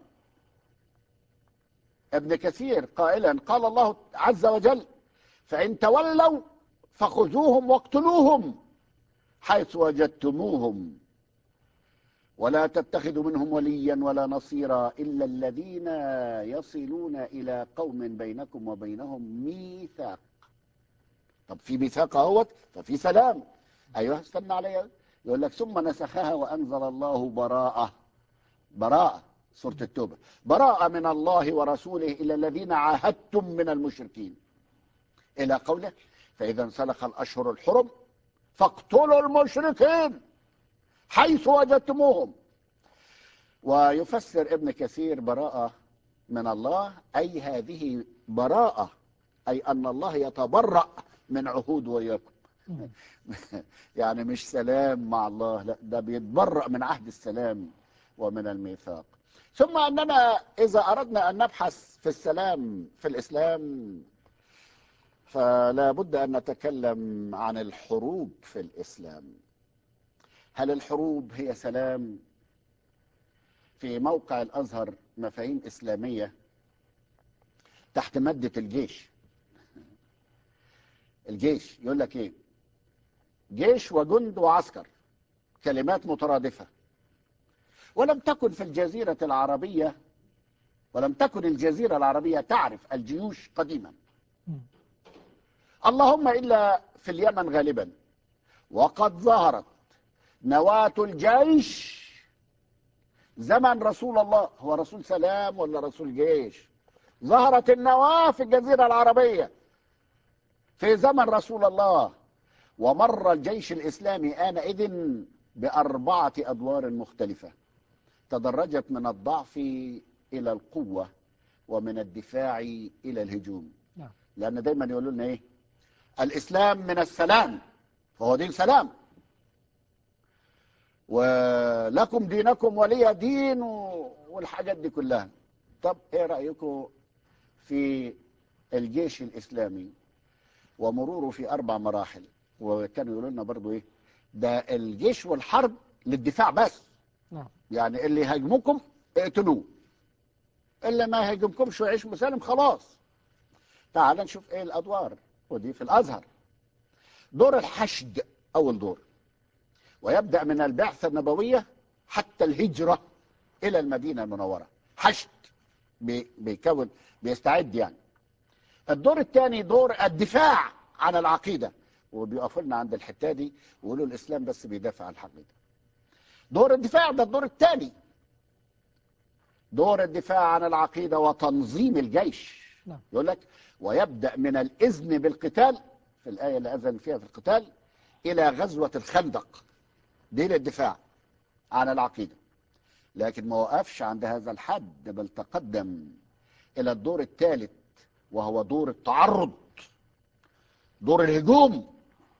ابن كثير قائلا قال الله عز وجل فإن تولوا فخذوهم واقتلوهم حيث وجدتموهم ولا تتخذوا منهم وليا ولا نصيرا إلا الذين يصلون إلى قوم بينكم وبينهم ميثاق طب في ميثاق اهوت ففي سلام ايوه استنى عليا يقول لك ثم نسخها وانزل الله براءه براءه سوره التوبه براءه من الله ورسوله الى الذين عاهدتم من المشركين الى قوله فاذا انسلخ الاشهر الحرم فاقتلوا المشركين حيث وجدتموهم ويفسر ابن كثير براءه من الله اي هذه براءه اي ان الله يتبرأ من عهود وياكم مم. يعني مش سلام مع الله لا ده بيتبرأ من عهد السلام ومن الميثاق ثم أننا إذا أردنا أن نبحث في السلام في الإسلام فلا بد أن نتكلم عن الحروب في الإسلام هل الحروب هي سلام في موقع الأزهر مفاهيم إسلامية تحت مادة الجيش الجيش يقول لك ايه جيش وجند وعسكر كلمات مترادفة ولم تكن في الجزيرة العربية ولم تكن الجزيرة العربية تعرف الجيوش قديما مم. اللهم إلا في اليمن غالبا وقد ظهرت نواة الجيش زمن رسول الله هو رسول سلام ولا رسول جيش ظهرت النواة في الجزيرة العربية في زمن رسول الله ومر الجيش الإسلامي آنئذ بأربعة أدوار مختلفة تدرجت من الضعف إلى القوة ومن الدفاع إلى الهجوم نعم. لأن دايما يقولوا لنا إيه الإسلام من السلام فهو دين سلام ولكم دينكم ولي دين و- والحاجات دي كلها طب ايه رأيكم في الجيش الإسلامي ومروره في أربع مراحل وكانوا يقولوا لنا برضو إيه ده الجيش والحرب للدفاع بس نعم يعني اللي يهاجمكم اقتلوه اللي ما يهاجمكمش ويعيش مسالم خلاص تعال نشوف ايه الادوار ودي في الازهر دور الحشد اول دور ويبدأ من البعثة النبوية حتى الهجرة إلى المدينة المنورة حشد بي- بيكون بيستعد يعني الدور الثاني دور الدفاع عن العقيدة وبيقفوا لنا عند الحتة دي ويقولوا الإسلام بس بيدافع عن العقيدة دور الدفاع ده الدور الثاني دور الدفاع عن العقيدة وتنظيم الجيش نعم. يقول لك ويبدأ من الإذن بالقتال في الآية اللي أذن فيها في القتال إلى غزوة الخندق دي للدفاع عن العقيدة لكن ما وقفش عند هذا الحد بل تقدم إلى الدور الثالث وهو دور التعرض دور الهجوم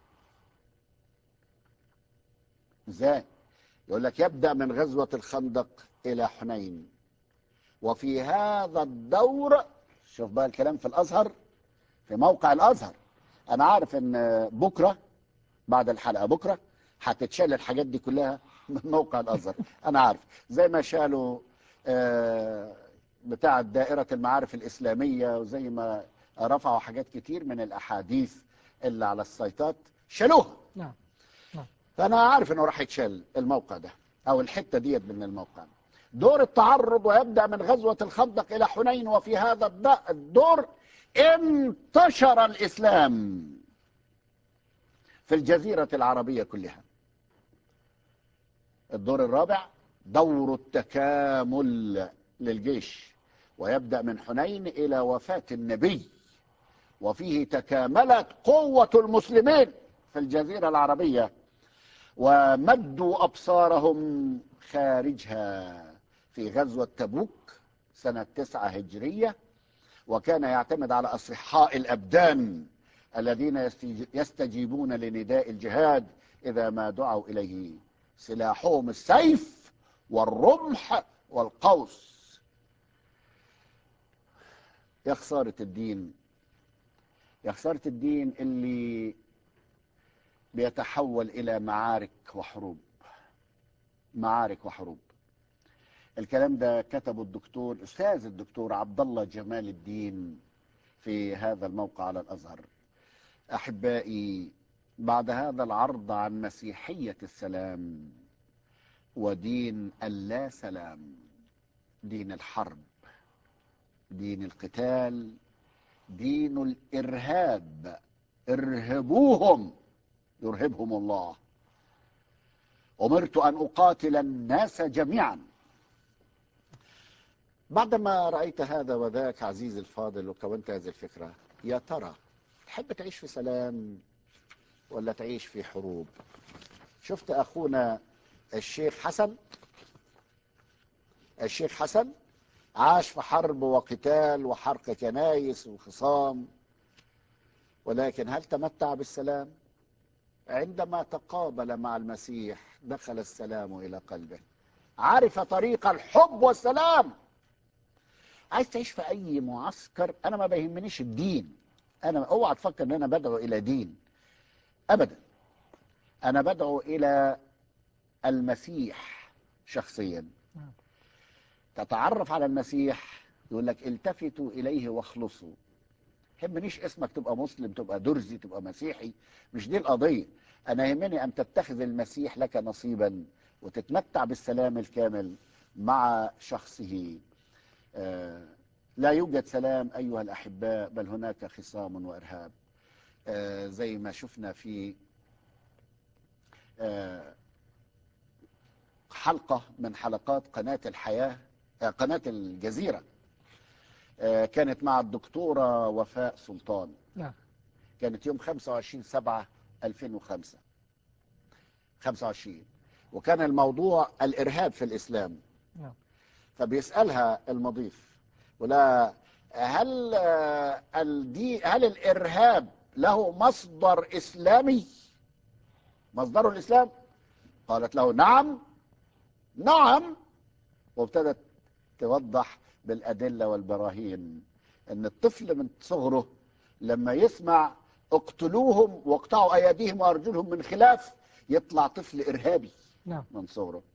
ازاي يقول لك يبدأ من غزوة الخندق إلى حنين وفي هذا الدور شوف بقى الكلام في الأزهر في موقع الأزهر أنا عارف إن بكرة بعد الحلقة بكرة هتتشال الحاجات دي كلها من موقع الأزهر أنا عارف زي ما شالوا آه، بتاع دائرة المعارف الإسلامية وزي ما رفعوا حاجات كتير من الأحاديث اللي على السيطات شالوها نعم فانا عارف انه راح يتشال الموقع ده او الحته ديت من الموقع دور التعرض ويبدا من غزوه الخندق الى حنين وفي هذا الد- الدور انتشر الاسلام في الجزيره العربيه كلها الدور الرابع دور التكامل للجيش ويبدا من حنين الى وفاه النبي وفيه تكاملت قوه المسلمين في الجزيره العربيه ومدوا أبصارهم خارجها في غزوة تبوك سنة تسعة هجرية وكان يعتمد على أصحاء الأبدان الذين يستج- يستجيبون لنداء الجهاد إذا ما دعوا إليه سلاحهم السيف والرمح والقوس يا خسارة الدين يا خسارة الدين اللي بيتحول الى معارك وحروب معارك وحروب الكلام ده كتبه الدكتور استاذ الدكتور عبد الله جمال الدين في هذا الموقع على الازهر احبائي بعد هذا العرض عن مسيحيه السلام ودين اللا سلام دين الحرب دين القتال دين الارهاب ارهبوهم يرهبهم الله أمرت أن أقاتل الناس جميعا بعدما رأيت هذا وذاك عزيزي الفاضل وكونت هذه الفكرة يا ترى تحب تعيش في سلام ولا تعيش في حروب شفت أخونا الشيخ حسن الشيخ حسن عاش في حرب وقتال وحرق كنايس وخصام ولكن هل تمتع بالسلام عندما تقابل مع المسيح دخل السلام الى قلبه عرف طريق الحب والسلام عايز تعيش في اي معسكر انا ما بيهمنيش الدين انا اوعى تفكر ان انا بدعو الى دين ابدا انا بدعو الى المسيح شخصيا نعم. تتعرف على المسيح يقول لك التفتوا اليه واخلصوا يهمنيش اسمك تبقى مسلم تبقى درزي تبقى مسيحي مش دي القضية أنا يهمني أن تتخذ المسيح لك نصيبا وتتمتع بالسلام الكامل مع شخصه آه، لا يوجد سلام أيها الأحباء بل هناك خصام وإرهاب آه، زي ما شفنا في آه، حلقة من حلقات قناة الحياة آه، قناة الجزيرة آه، كانت مع الدكتورة وفاء سلطان نعم كانت يوم 25 7 2005 25 وكان الموضوع الإرهاب في الإسلام نعم فبيسألها المضيف ولا هل آه، الدي هل الإرهاب له مصدر إسلامي مصدره الإسلام قالت له نعم نعم وابتدت توضح بالأدلة والبراهين أن الطفل من صغره لما يسمع اقتلوهم واقطعوا أيديهم وأرجلهم من خلاف يطلع طفل إرهابي نعم من صغره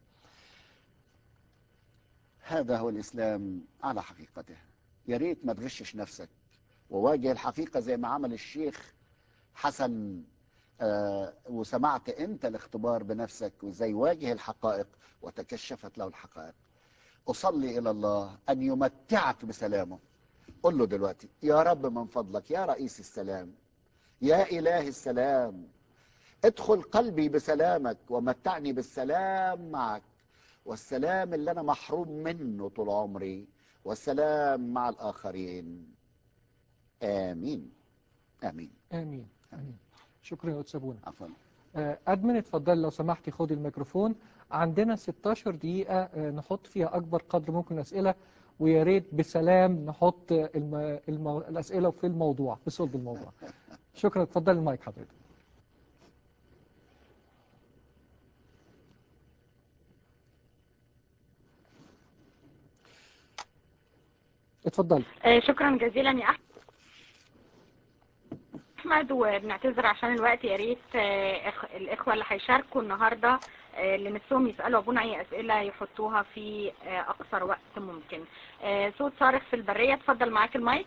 هذا هو الإسلام على حقيقته يا ريت ما تغشش نفسك وواجه الحقيقة زي ما عمل الشيخ حسن آه، وسمعت انت الاختبار بنفسك وازاي واجه الحقائق وتكشفت له الحقائق اصلي الى الله ان يمتعك بسلامه قل له دلوقتي يا رب من فضلك يا رئيس السلام يا اله السلام ادخل قلبي بسلامك ومتعني بالسلام معك والسلام اللي انا محروم منه طول عمري والسلام مع الاخرين امين امين امين امين شكرا يا استاذ ابونا عفوا آه، ادمن اتفضل لو سمحتي خدي الميكروفون عندنا 16 دقيقة آه، نحط فيها أكبر قدر ممكن من الأسئلة ويا ريت بسلام نحط الم... الم... الأسئلة في الموضوع في صلب الموضوع شكرا اتفضل المايك حضرتك اتفضل آه، شكرا جزيلا يا احمد وبنعتذر عشان الوقت يا ريت آه، إخ- الاخوه اللي هيشاركوا النهارده آه، اللي نفسهم يسالوا ابونا اي اسئله يحطوها في آه، اقصر وقت ممكن آه، صوت صارخ في البريه اتفضل معاك المايك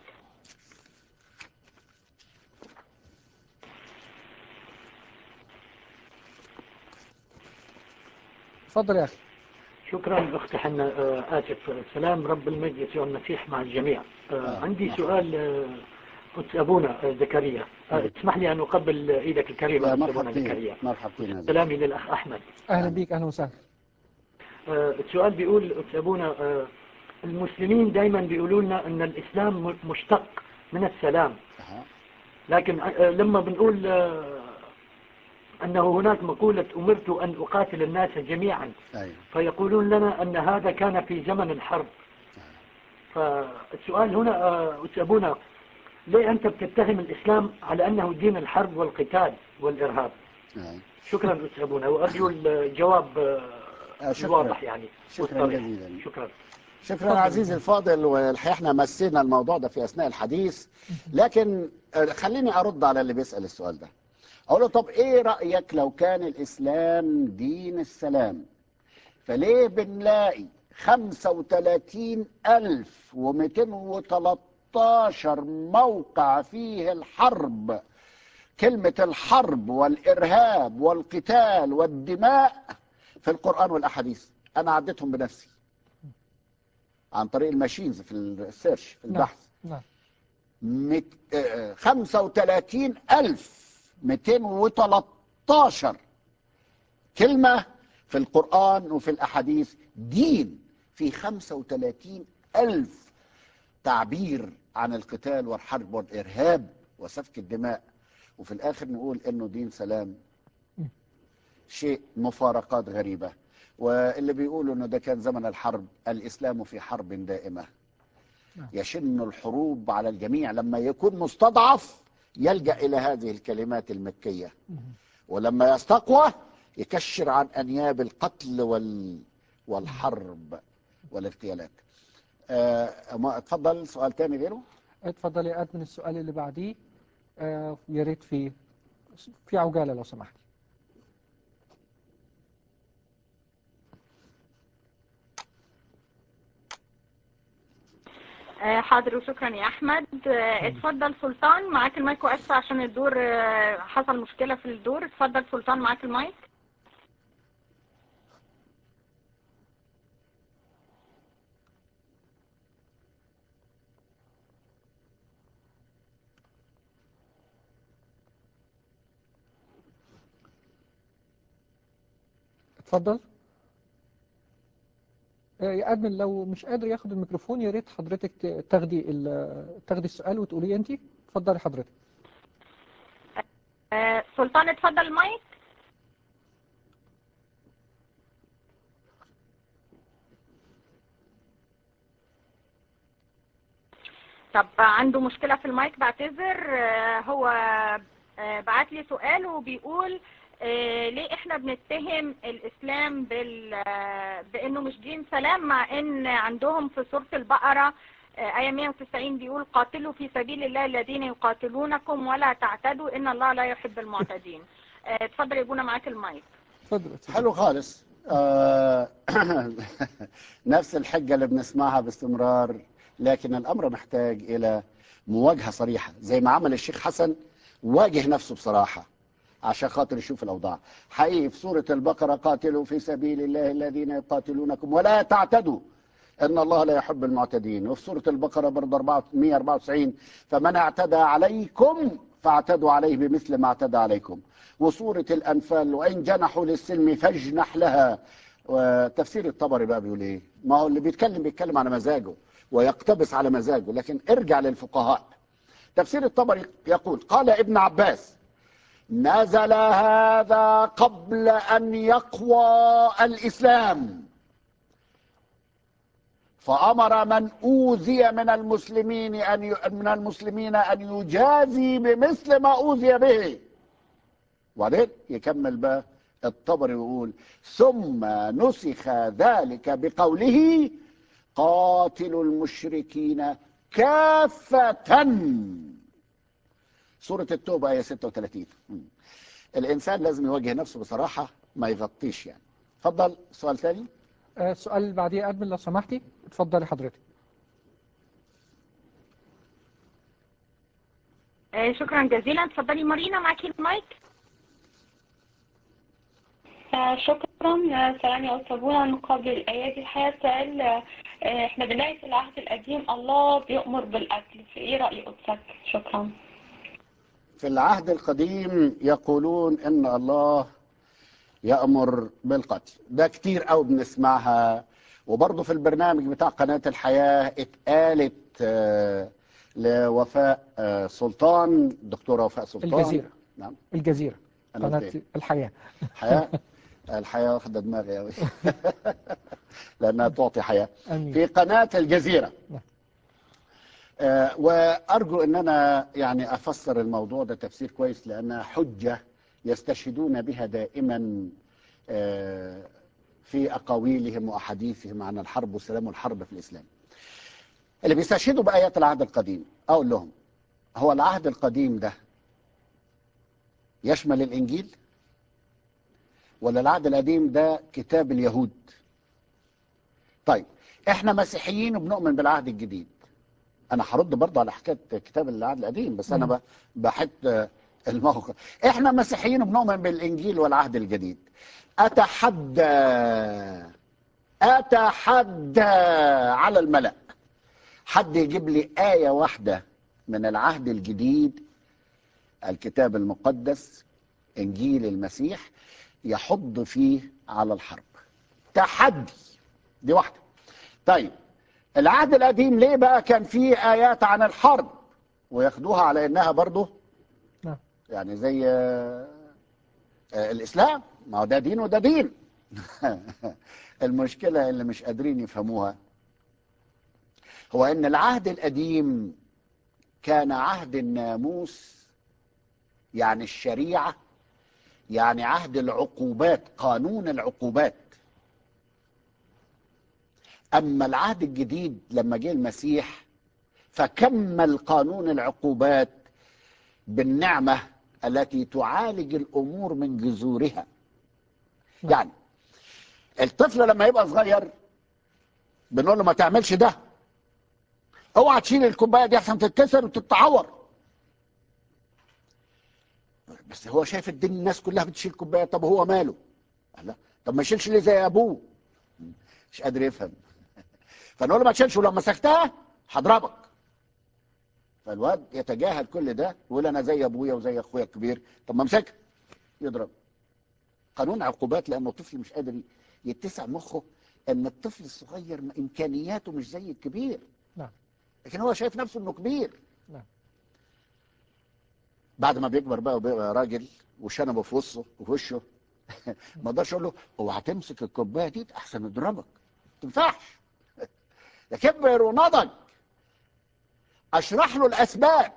اتفضل يا أخي شكرا اختي حنا آه، اسف سلام رب المجد يسوع المسيح مع الجميع آه، آه، عندي نعم. سؤال آه، قدس ابونا آه، زكريا آه، اسمح لي ان اقبل ايدك الكريمه يا قدس ابونا مرحبتين زكريا مرحبتين يا زلمة. سلامي للاخ احمد أهلا بيك أهلا وسهلا آه، السؤال بيقول قدس ابونا آه، المسلمين دائما بيقولوا لنا ان الاسلام م- مشتق من السلام أها. لكن آه، لما بنقول آه، انه هناك مقوله امرت ان اقاتل الناس جميعا ايوه فيقولون لنا أن هذا كان في زمن الحرب فالسؤال هنا آه، أستاذ أبونا ليه أنت بتتهم الإسلام على أنه دين الحرب والقتال والإرهاب أيوة. شكرا أستاذ أبونا وأرجو الجواب آه، آه، شكراً. الواضح يعني شكراً والصريح. جزيلاً. شكرا شكرا عزيزي الفاضل والحقيقه احنا مسينا الموضوع ده في اثناء الحديث لكن آه، خليني ارد على اللي بيسال السؤال ده اقول له طب ايه رايك لو كان الاسلام دين السلام فليه بنلاقي 35213 موقع فيه الحرب كلمة الحرب والإرهاب والقتال والدماء في القرآن والأحاديث أنا عديتهم بنفسي عن طريق الماشينز في السيرش في نعم البحث نعم مت... آه، 35213 كلمة في القرآن وفي الأحاديث دين في 35000 تعبير عن القتال والحرب والإرهاب وسفك الدماء وفي الآخر نقول إنه دين سلام شيء مفارقات غريبة واللي بيقولوا إنه ده كان زمن الحرب الإسلام في حرب دائمة نعم. يشن الحروب على الجميع لما يكون مستضعف يلجأ إلى هذه الكلمات المكية مهم. ولما يستقوى يكشر عن أنياب القتل وال... والحرب والاغتيالات آه ما اتفضل سؤال تاني غيره اتفضل يا ادمن السؤال اللي بعديه آه، يا ريت في في عجالة لو سمحت آه، حاضر وشكرا يا احمد آه، اتفضل سلطان معاك المايك واسف عشان الدور آه، حصل مشكله في الدور اتفضل سلطان معاك المايك اتفضل آه، يا ادمن لو مش قادر ياخد الميكروفون يا ريت حضرتك ت- تاخدي ال- تاخدي السؤال وتقوليه انت اتفضلي حضرتك آه، سلطان اتفضل المايك طب عنده مشكلة في المايك بعتذر آه، هو آه، بعت لي سؤال وبيقول آه، ليه احنا بنتهم الاسلام بال آه، بانه مش دين سلام مع ان عندهم في سورة البقرة آه، آية 190 بيقول قاتلوا في سبيل الله الذين يقاتلونكم ولا تعتدوا ان الله لا يحب المعتدين آه، اتفضل يا ابونا معاك المايك اتفضل اتفضل. حلو خالص آه نفس الحجة اللي بنسمعها باستمرار لكن الأمر محتاج إلى مواجهة صريحة زي ما عمل الشيخ حسن واجه نفسه بصراحة عشان خاطر يشوف الأوضاع حقيقي في سورة البقرة قاتلوا في سبيل الله الذين يقاتلونكم ولا تعتدوا إن الله لا يحب المعتدين وفي سورة البقرة برضه 4 194 فمن اعتدى عليكم فاعتدوا عليه بمثل ما اعتدى عليكم وسورة الأنفال وإن جنحوا للسلم فاجنح لها وتفسير الطبري بقى بيقول ايه ما هو اللي بيتكلم بيتكلم على مزاجه ويقتبس على مزاجه لكن ارجع للفقهاء تفسير الطبري يقول قال ابن عباس نزل هذا قبل أن يقوى الإسلام فأمر من أوذي من المسلمين أن ي... من المسلمين أن يجازي بمثل ما أوذي به وبعدين يكمل بقى الطبري يقول ثم نسخ ذلك بقوله قاتلوا المشركين كافة سورة التوبة آية 36 الإنسان لازم يواجه نفسه بصراحة ما يغطيش يعني اتفضل سؤال ثاني آه، السؤال اللي بعديه أدمن لو سمحتي اتفضلي حضرتك آه، شكرا جزيلا اتفضلي مارينا معاكي المايك آه، شكرا آه، سلام يا أستاذنا من قبل الآيات الحياة سؤال آه، احنا بنلاقي في العهد القديم الله بيؤمر بالقتل في ايه رأي قدسك شكرا في العهد القديم يقولون ان الله يأمر بالقتل ده كتير قوي بنسمعها وبرضه في البرنامج بتاع قناة الحياة اتقالت آه، لوفاء آه، سلطان دكتورة وفاء سلطان الجزيرة. نعم الجزيرة أنا قناة قلت إيه؟ الحياة حياة الحياة واخدة دماغي قوي لأنها تعطي حياة أمين في قناة الجزيرة نعم. آه، وأرجو أن أنا يعني أفسر الموضوع ده تفسير كويس لأنها حجة يستشهدون بها دائما آه، في أقاويلهم وأحاديثهم عن الحرب والسلام والحرب في الإسلام اللي بيستشهدوا بآيات العهد القديم أقول لهم هو العهد القديم ده يشمل الإنجيل ولا العهد القديم ده كتاب اليهود طيب احنا مسيحيين وبنؤمن بالعهد الجديد انا هرد برضه على حكايه كتاب العهد القديم بس انا مم. ب- بحط الموقف احنا مسيحيين وبنؤمن بالانجيل والعهد الجديد اتحدى اتحدى على الملأ حد يجيب لي آية واحدة من العهد الجديد الكتاب المقدس إنجيل المسيح يحض فيه على الحرب تحدي دي واحدة طيب العهد القديم ليه بقى كان فيه آيات عن الحرب وياخدوها على إنها برضه نعم. يعني زي آه، آه، الإسلام ما هو ده دين وده دين المشكلة اللي مش قادرين يفهموها هو ان العهد القديم كان عهد الناموس يعني الشريعه يعني عهد العقوبات قانون العقوبات اما العهد الجديد لما جه المسيح فكمل قانون العقوبات بالنعمه التي تعالج الامور من جذورها نعم. يعني الطفل لما يبقى صغير بنقول له ما تعملش ده اوعى تشيل الكوبايه دي عشان تتكسر وتتعور بس هو شايف الدنيا الناس كلها بتشيل كوبايه طب هو ماله قال لا طب ما يشيلش ليه زي ابوه مش قادر يفهم فنقول له ما تشيلش ولو مسكتها هضربك فالواد يتجاهل كل ده ويقول انا زي ابويا وزي اخويا الكبير طب ما امسكها يضرب قانون عقوبات لانه الطفل مش قادر يتسع مخه ان الطفل الصغير امكانياته مش زي الكبير نعم. لكن هو شايف نفسه انه كبير نعم. بعد ما بيكبر بقى وبيبقى راجل وشنبه في وشه وفي وشه ما اقدرش اقول له اوعى تمسك الكوبايه دي احسن اضربك ما تنفعش ده كبر ونضج اشرح له الاسباب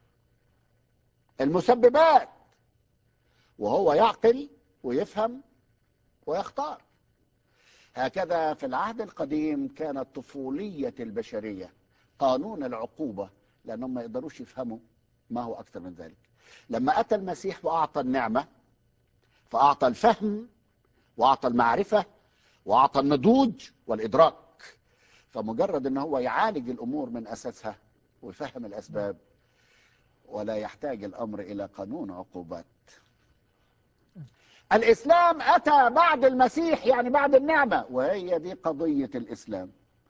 المسببات وهو يعقل ويفهم ويختار هكذا في العهد القديم كانت طفولية البشرية قانون العقوبة لأنهم ما يقدروش يفهموا ما هو أكثر من ذلك لما أتى المسيح وأعطى النعمة فأعطى الفهم وأعطى المعرفة وأعطى النضوج والإدراك فمجرد أن هو يعالج الأمور من أساسها ويفهم الأسباب ولا يحتاج الأمر إلى قانون عقوبات الإسلام أتى بعد المسيح يعني بعد النعمة وهي دي قضية الإسلام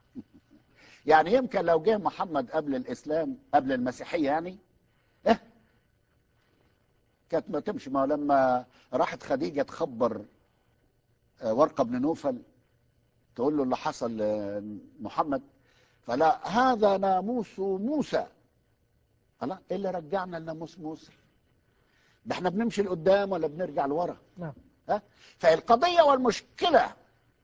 يعني يمكن لو جه محمد قبل الإسلام قبل المسيحية يعني إيه كانت ما تمشي ما هو لما راحت خديجة تخبر آه، ورقة بن نوفل تقول له اللي حصل لمحمد فلا هذا ناموس موسى خلاص ايه اللي رجعنا لناموس موسى ده احنا بنمشي لقدام ولا بنرجع لورا نعم ها فالقضية والمشكلة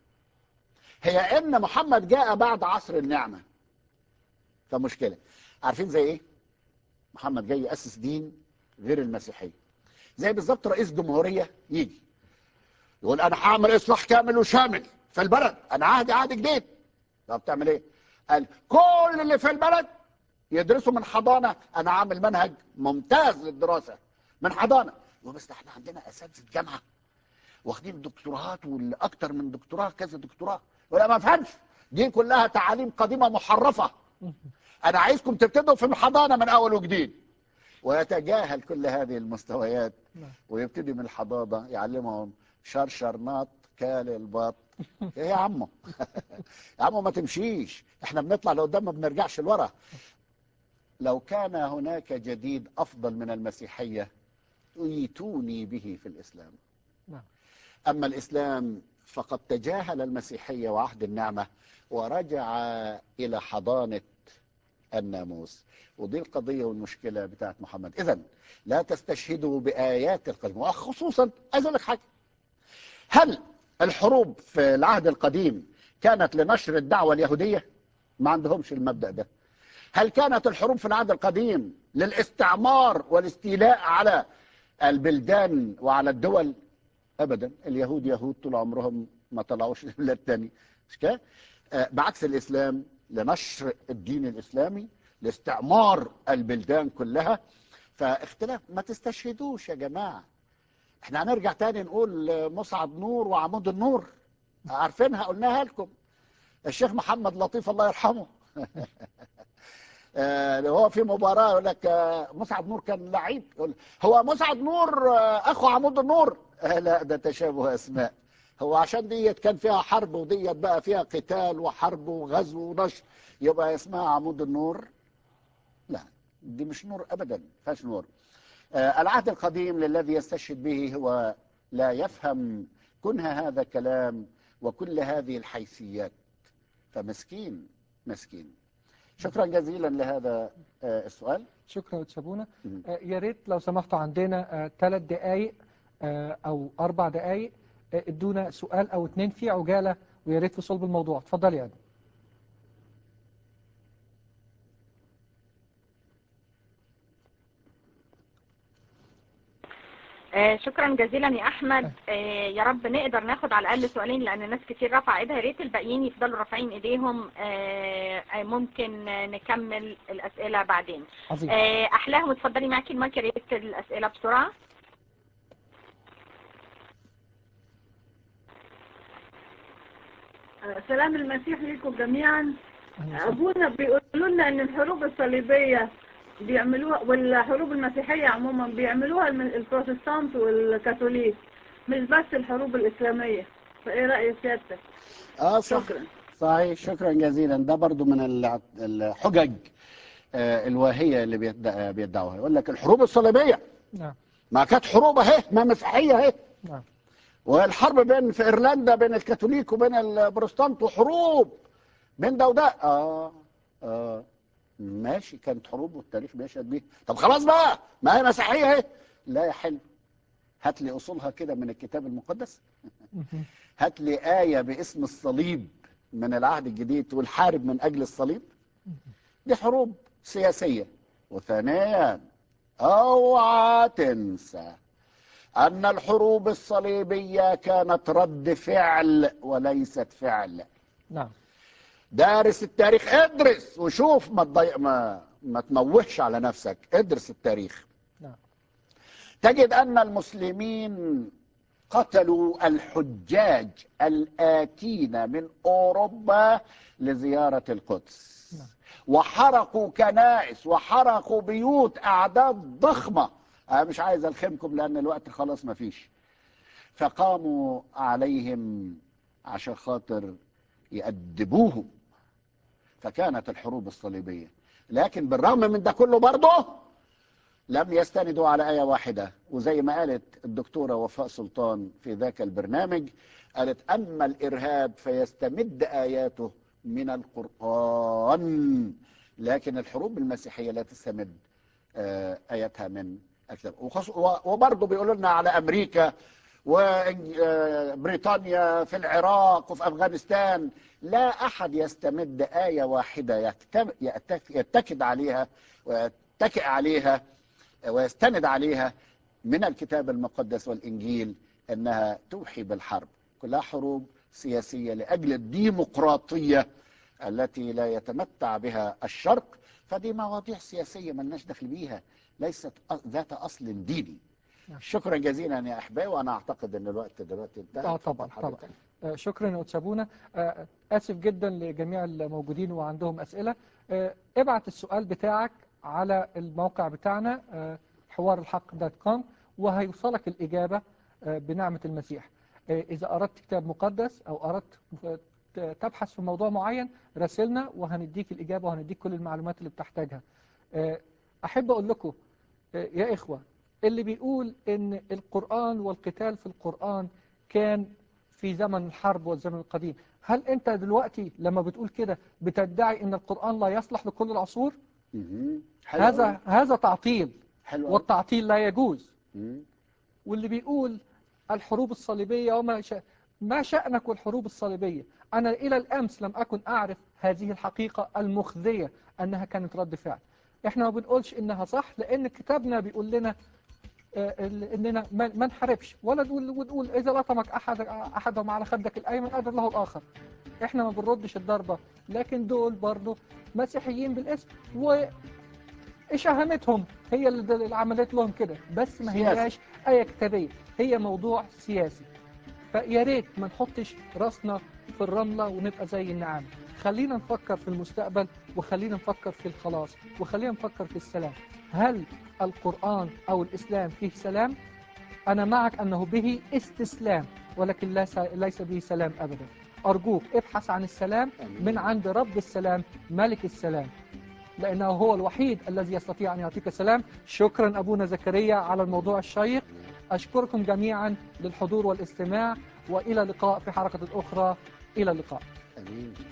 هي ان محمد جاء بعد عصر النعمة فمشكلة عارفين زي ايه محمد جاي يأسس دين غير المسيحية زي بالظبط رئيس جمهورية يجي يقول انا هعمل اصلاح كامل وشامل في البلد انا عهدي عهد جديد طب بتعمل ايه قال كل اللي في البلد يدرسوا من حضانة انا عامل منهج ممتاز للدراسة من حضانة يقول بس ده احنا عندنا اساتذة جامعة واخدين دكتوراهات والاكتر من دكتوراه كذا دكتوراه ولا ما فهمش دي كلها تعاليم قديمة محرفة انا عايزكم تبتدوا في الحضانة من اول وجديد ويتجاهل كل هذه المستويات نعم. ويبتدي من الحضانة يعلمهم شرشرناط كال البط ايه يا عمو يا عمو ما تمشيش احنا بنطلع لقدام ما بنرجعش لورا لو كان هناك جديد افضل من المسيحيه ايتوني به في الاسلام نعم. اما الاسلام فقد تجاهل المسيحيه وعهد النعمه ورجع الى حضانه الناموس ودي القضيه والمشكله بتاعت محمد اذا لا تستشهدوا بايات القديم وخصوصا عايز اقول لك حاجه هل الحروب في العهد القديم كانت لنشر الدعوه اليهوديه ما عندهمش المبدا ده هل كانت الحروب في العهد القديم للاستعمار والاستيلاء على البلدان وعلى الدول ابدا اليهود يهود طول عمرهم ما طلعوش لبلاد تاني مش كده آه، بعكس الاسلام لنشر الدين الاسلامي لاستعمار البلدان كلها فاختلاف ما تستشهدوش يا جماعه احنا هنرجع تاني نقول مصعد نور وعمود النور عارفينها قلناها لكم الشيخ محمد لطيف الله يرحمه آه، هو في مباراة يقول لك آه، مسعد نور كان لعيب يقول هو مسعد نور آه، أخو عمود النور آه، لا ده تشابه أسماء هو عشان ديت كان فيها حرب وديت بقى فيها قتال وحرب وغزو ونشر يبقى اسمها عمود النور لا دي مش نور أبدا فيهاش نور آه، العهد القديم للذي يستشهد به هو لا يفهم كنها هذا كلام وكل هذه الحيثيات فمسكين مسكين شكرا جزيلا لهذا آه، السؤال شكرا وتشابونا مم. آه، يا ريت لو سمحتوا عندنا ثلاث دقائق آه، او اربع دقائق آه، ادونا سؤال او اتنين في عجاله ويا ريت في صلب الموضوع اتفضل يا ادم آه، شكرا جزيلا يا احمد آه، يا رب نقدر ناخد على الاقل سؤالين لان ناس كتير رفع ايدها يا ريت الباقيين يفضلوا رافعين ايديهم آه، آه، ممكن آه، نكمل الاسئله بعدين عظيم آه، احلاهم اتفضلي معاكي المايك يا ريت الاسئله بسرعه سلام المسيح لكم جميعا أهلا وسهلا. ابونا بيقولوا لنا ان الحروب الصليبيه بيعملوها والحروب المسيحيه عموما بيعملوها الم- البروتستانت والكاثوليك مش بس الحروب الاسلاميه فايه راي سيادتك اه صح شكرا صحيح شكرا جزيلا ده برضو من الع- الحجج آه، الواهية اللي بيدع- بيدعوها يقول لك الحروب الصليبية نعم ما كانت حروب اهي ما مسيحية اهي نعم والحرب بين في ايرلندا بين الكاثوليك وبين البروتستانت وحروب بين ده وده اه اه ماشي كانت حروب والتاريخ بيشهد بيها طب خلاص بقى ما هي مسيحيه اهي لا يا حلو هات لي اصولها كده من الكتاب المقدس مهم. هات لي ايه باسم الصليب من العهد الجديد تقول حارب من اجل الصليب دي حروب سياسيه وثانيا اوعى تنسى أن الحروب الصليبية كانت رد فعل وليست فعل نعم دارس التاريخ ادرس وشوف ما تضيق ما ما تموهش على نفسك ادرس التاريخ نعم. تجد أن المسلمين قتلوا الحجاج الآتين من أوروبا لزيارة القدس نعم. وحرقوا كنائس وحرقوا بيوت أعداد ضخمة أنا مش عايز ألخمكم لأن الوقت خلاص ما فيش فقاموا عليهم عشان خاطر يأدبوهم فكانت الحروب الصليبية لكن بالرغم من ده كله برضه لم يستندوا على آية واحدة وزي ما قالت الدكتورة وفاء سلطان في ذاك البرنامج قالت أما الإرهاب فيستمد آياته من القرآن لكن الحروب المسيحية لا تستمد آه، آياتها من الكتاب وخص- و- وبرضه بيقولوا لنا على أمريكا وبريطانيا في العراق وفي أفغانستان لا أحد يستمد آية واحدة يكتب- يتك- يتكد عليها ويتكئ عليها ويستند عليها من الكتاب المقدس والإنجيل أنها توحي بالحرب كلها حروب سياسية لأجل الديمقراطية التي لا يتمتع بها الشرق فدي مواضيع سياسية ملناش دخل بيها ليست أ- ذات أصل ديني نعم. شكرا جزيلا يا أحبائي وأنا أعتقد أن الوقت دلوقتي انتهى آه طبعا اتفضل طبعا حضرتك. آه، شكرا يا أتسابونا آه، آسف جدا لجميع الموجودين وعندهم أسئلة آه، ابعت السؤال بتاعك على الموقع بتاعنا آه، حوار الحق دوت كوم وهيوصلك الإجابة آه، بنعمة المسيح آه، إذا أردت كتاب مقدس أو أردت ف- ت- تبحث في موضوع معين راسلنا وهنديك الإجابة وهنديك كل المعلومات اللي بتحتاجها آه، أحب أقول لكم آه، يا إخوة اللي بيقول إن القرآن والقتال في القرآن كان في زمن الحرب والزمن القديم هل أنت دلوقتي لما بتقول كده بتدعي إن القرآن لا يصلح لكل العصور مهم. حلو هذا أوي. هذا تعطيل حلو أوي. والتعطيل لا يجوز مم. واللي بيقول الحروب الصليبية وما شا... ما شأنك والحروب الصليبية أنا إلى الأمس لم أكن أعرف هذه الحقيقة المخزية أنها كانت رد فعل إحنا ما بنقولش إنها صح لأن كتابنا بيقول لنا آه، ال- إننا ما ما نحاربش ولا نقول ونقول إذا لطمك أحد أحدهم على خدك الأيمن أدر له الآخر إحنا ما بنردش الضربة لكن دول برضو مسيحيين بالاسم وإشاهمتهم هي اللي اللي عملت لهم كده بس ما سياسي. هياش آية كتابية هي موضوع سياسي فيا ريت ما نحطش راسنا في الرملة ونبقى زي النعام خلينا نفكر في المستقبل وخلينا نفكر في الخلاص وخلينا نفكر في السلام هل القرآن أو الإسلام فيه سلام؟ أنا معك أنه به استسلام ولكن ليس ليس به سلام أبدا أرجوك ابحث عن السلام آمين. من عند رب السلام ملك السلام لأنه هو الوحيد الذي يستطيع أن يعطيك سلام شكرا أبونا زكريا على الموضوع الشيق أشكركم جميعا للحضور والاستماع وإلى اللقاء في حلقة أخرى إلى اللقاء امين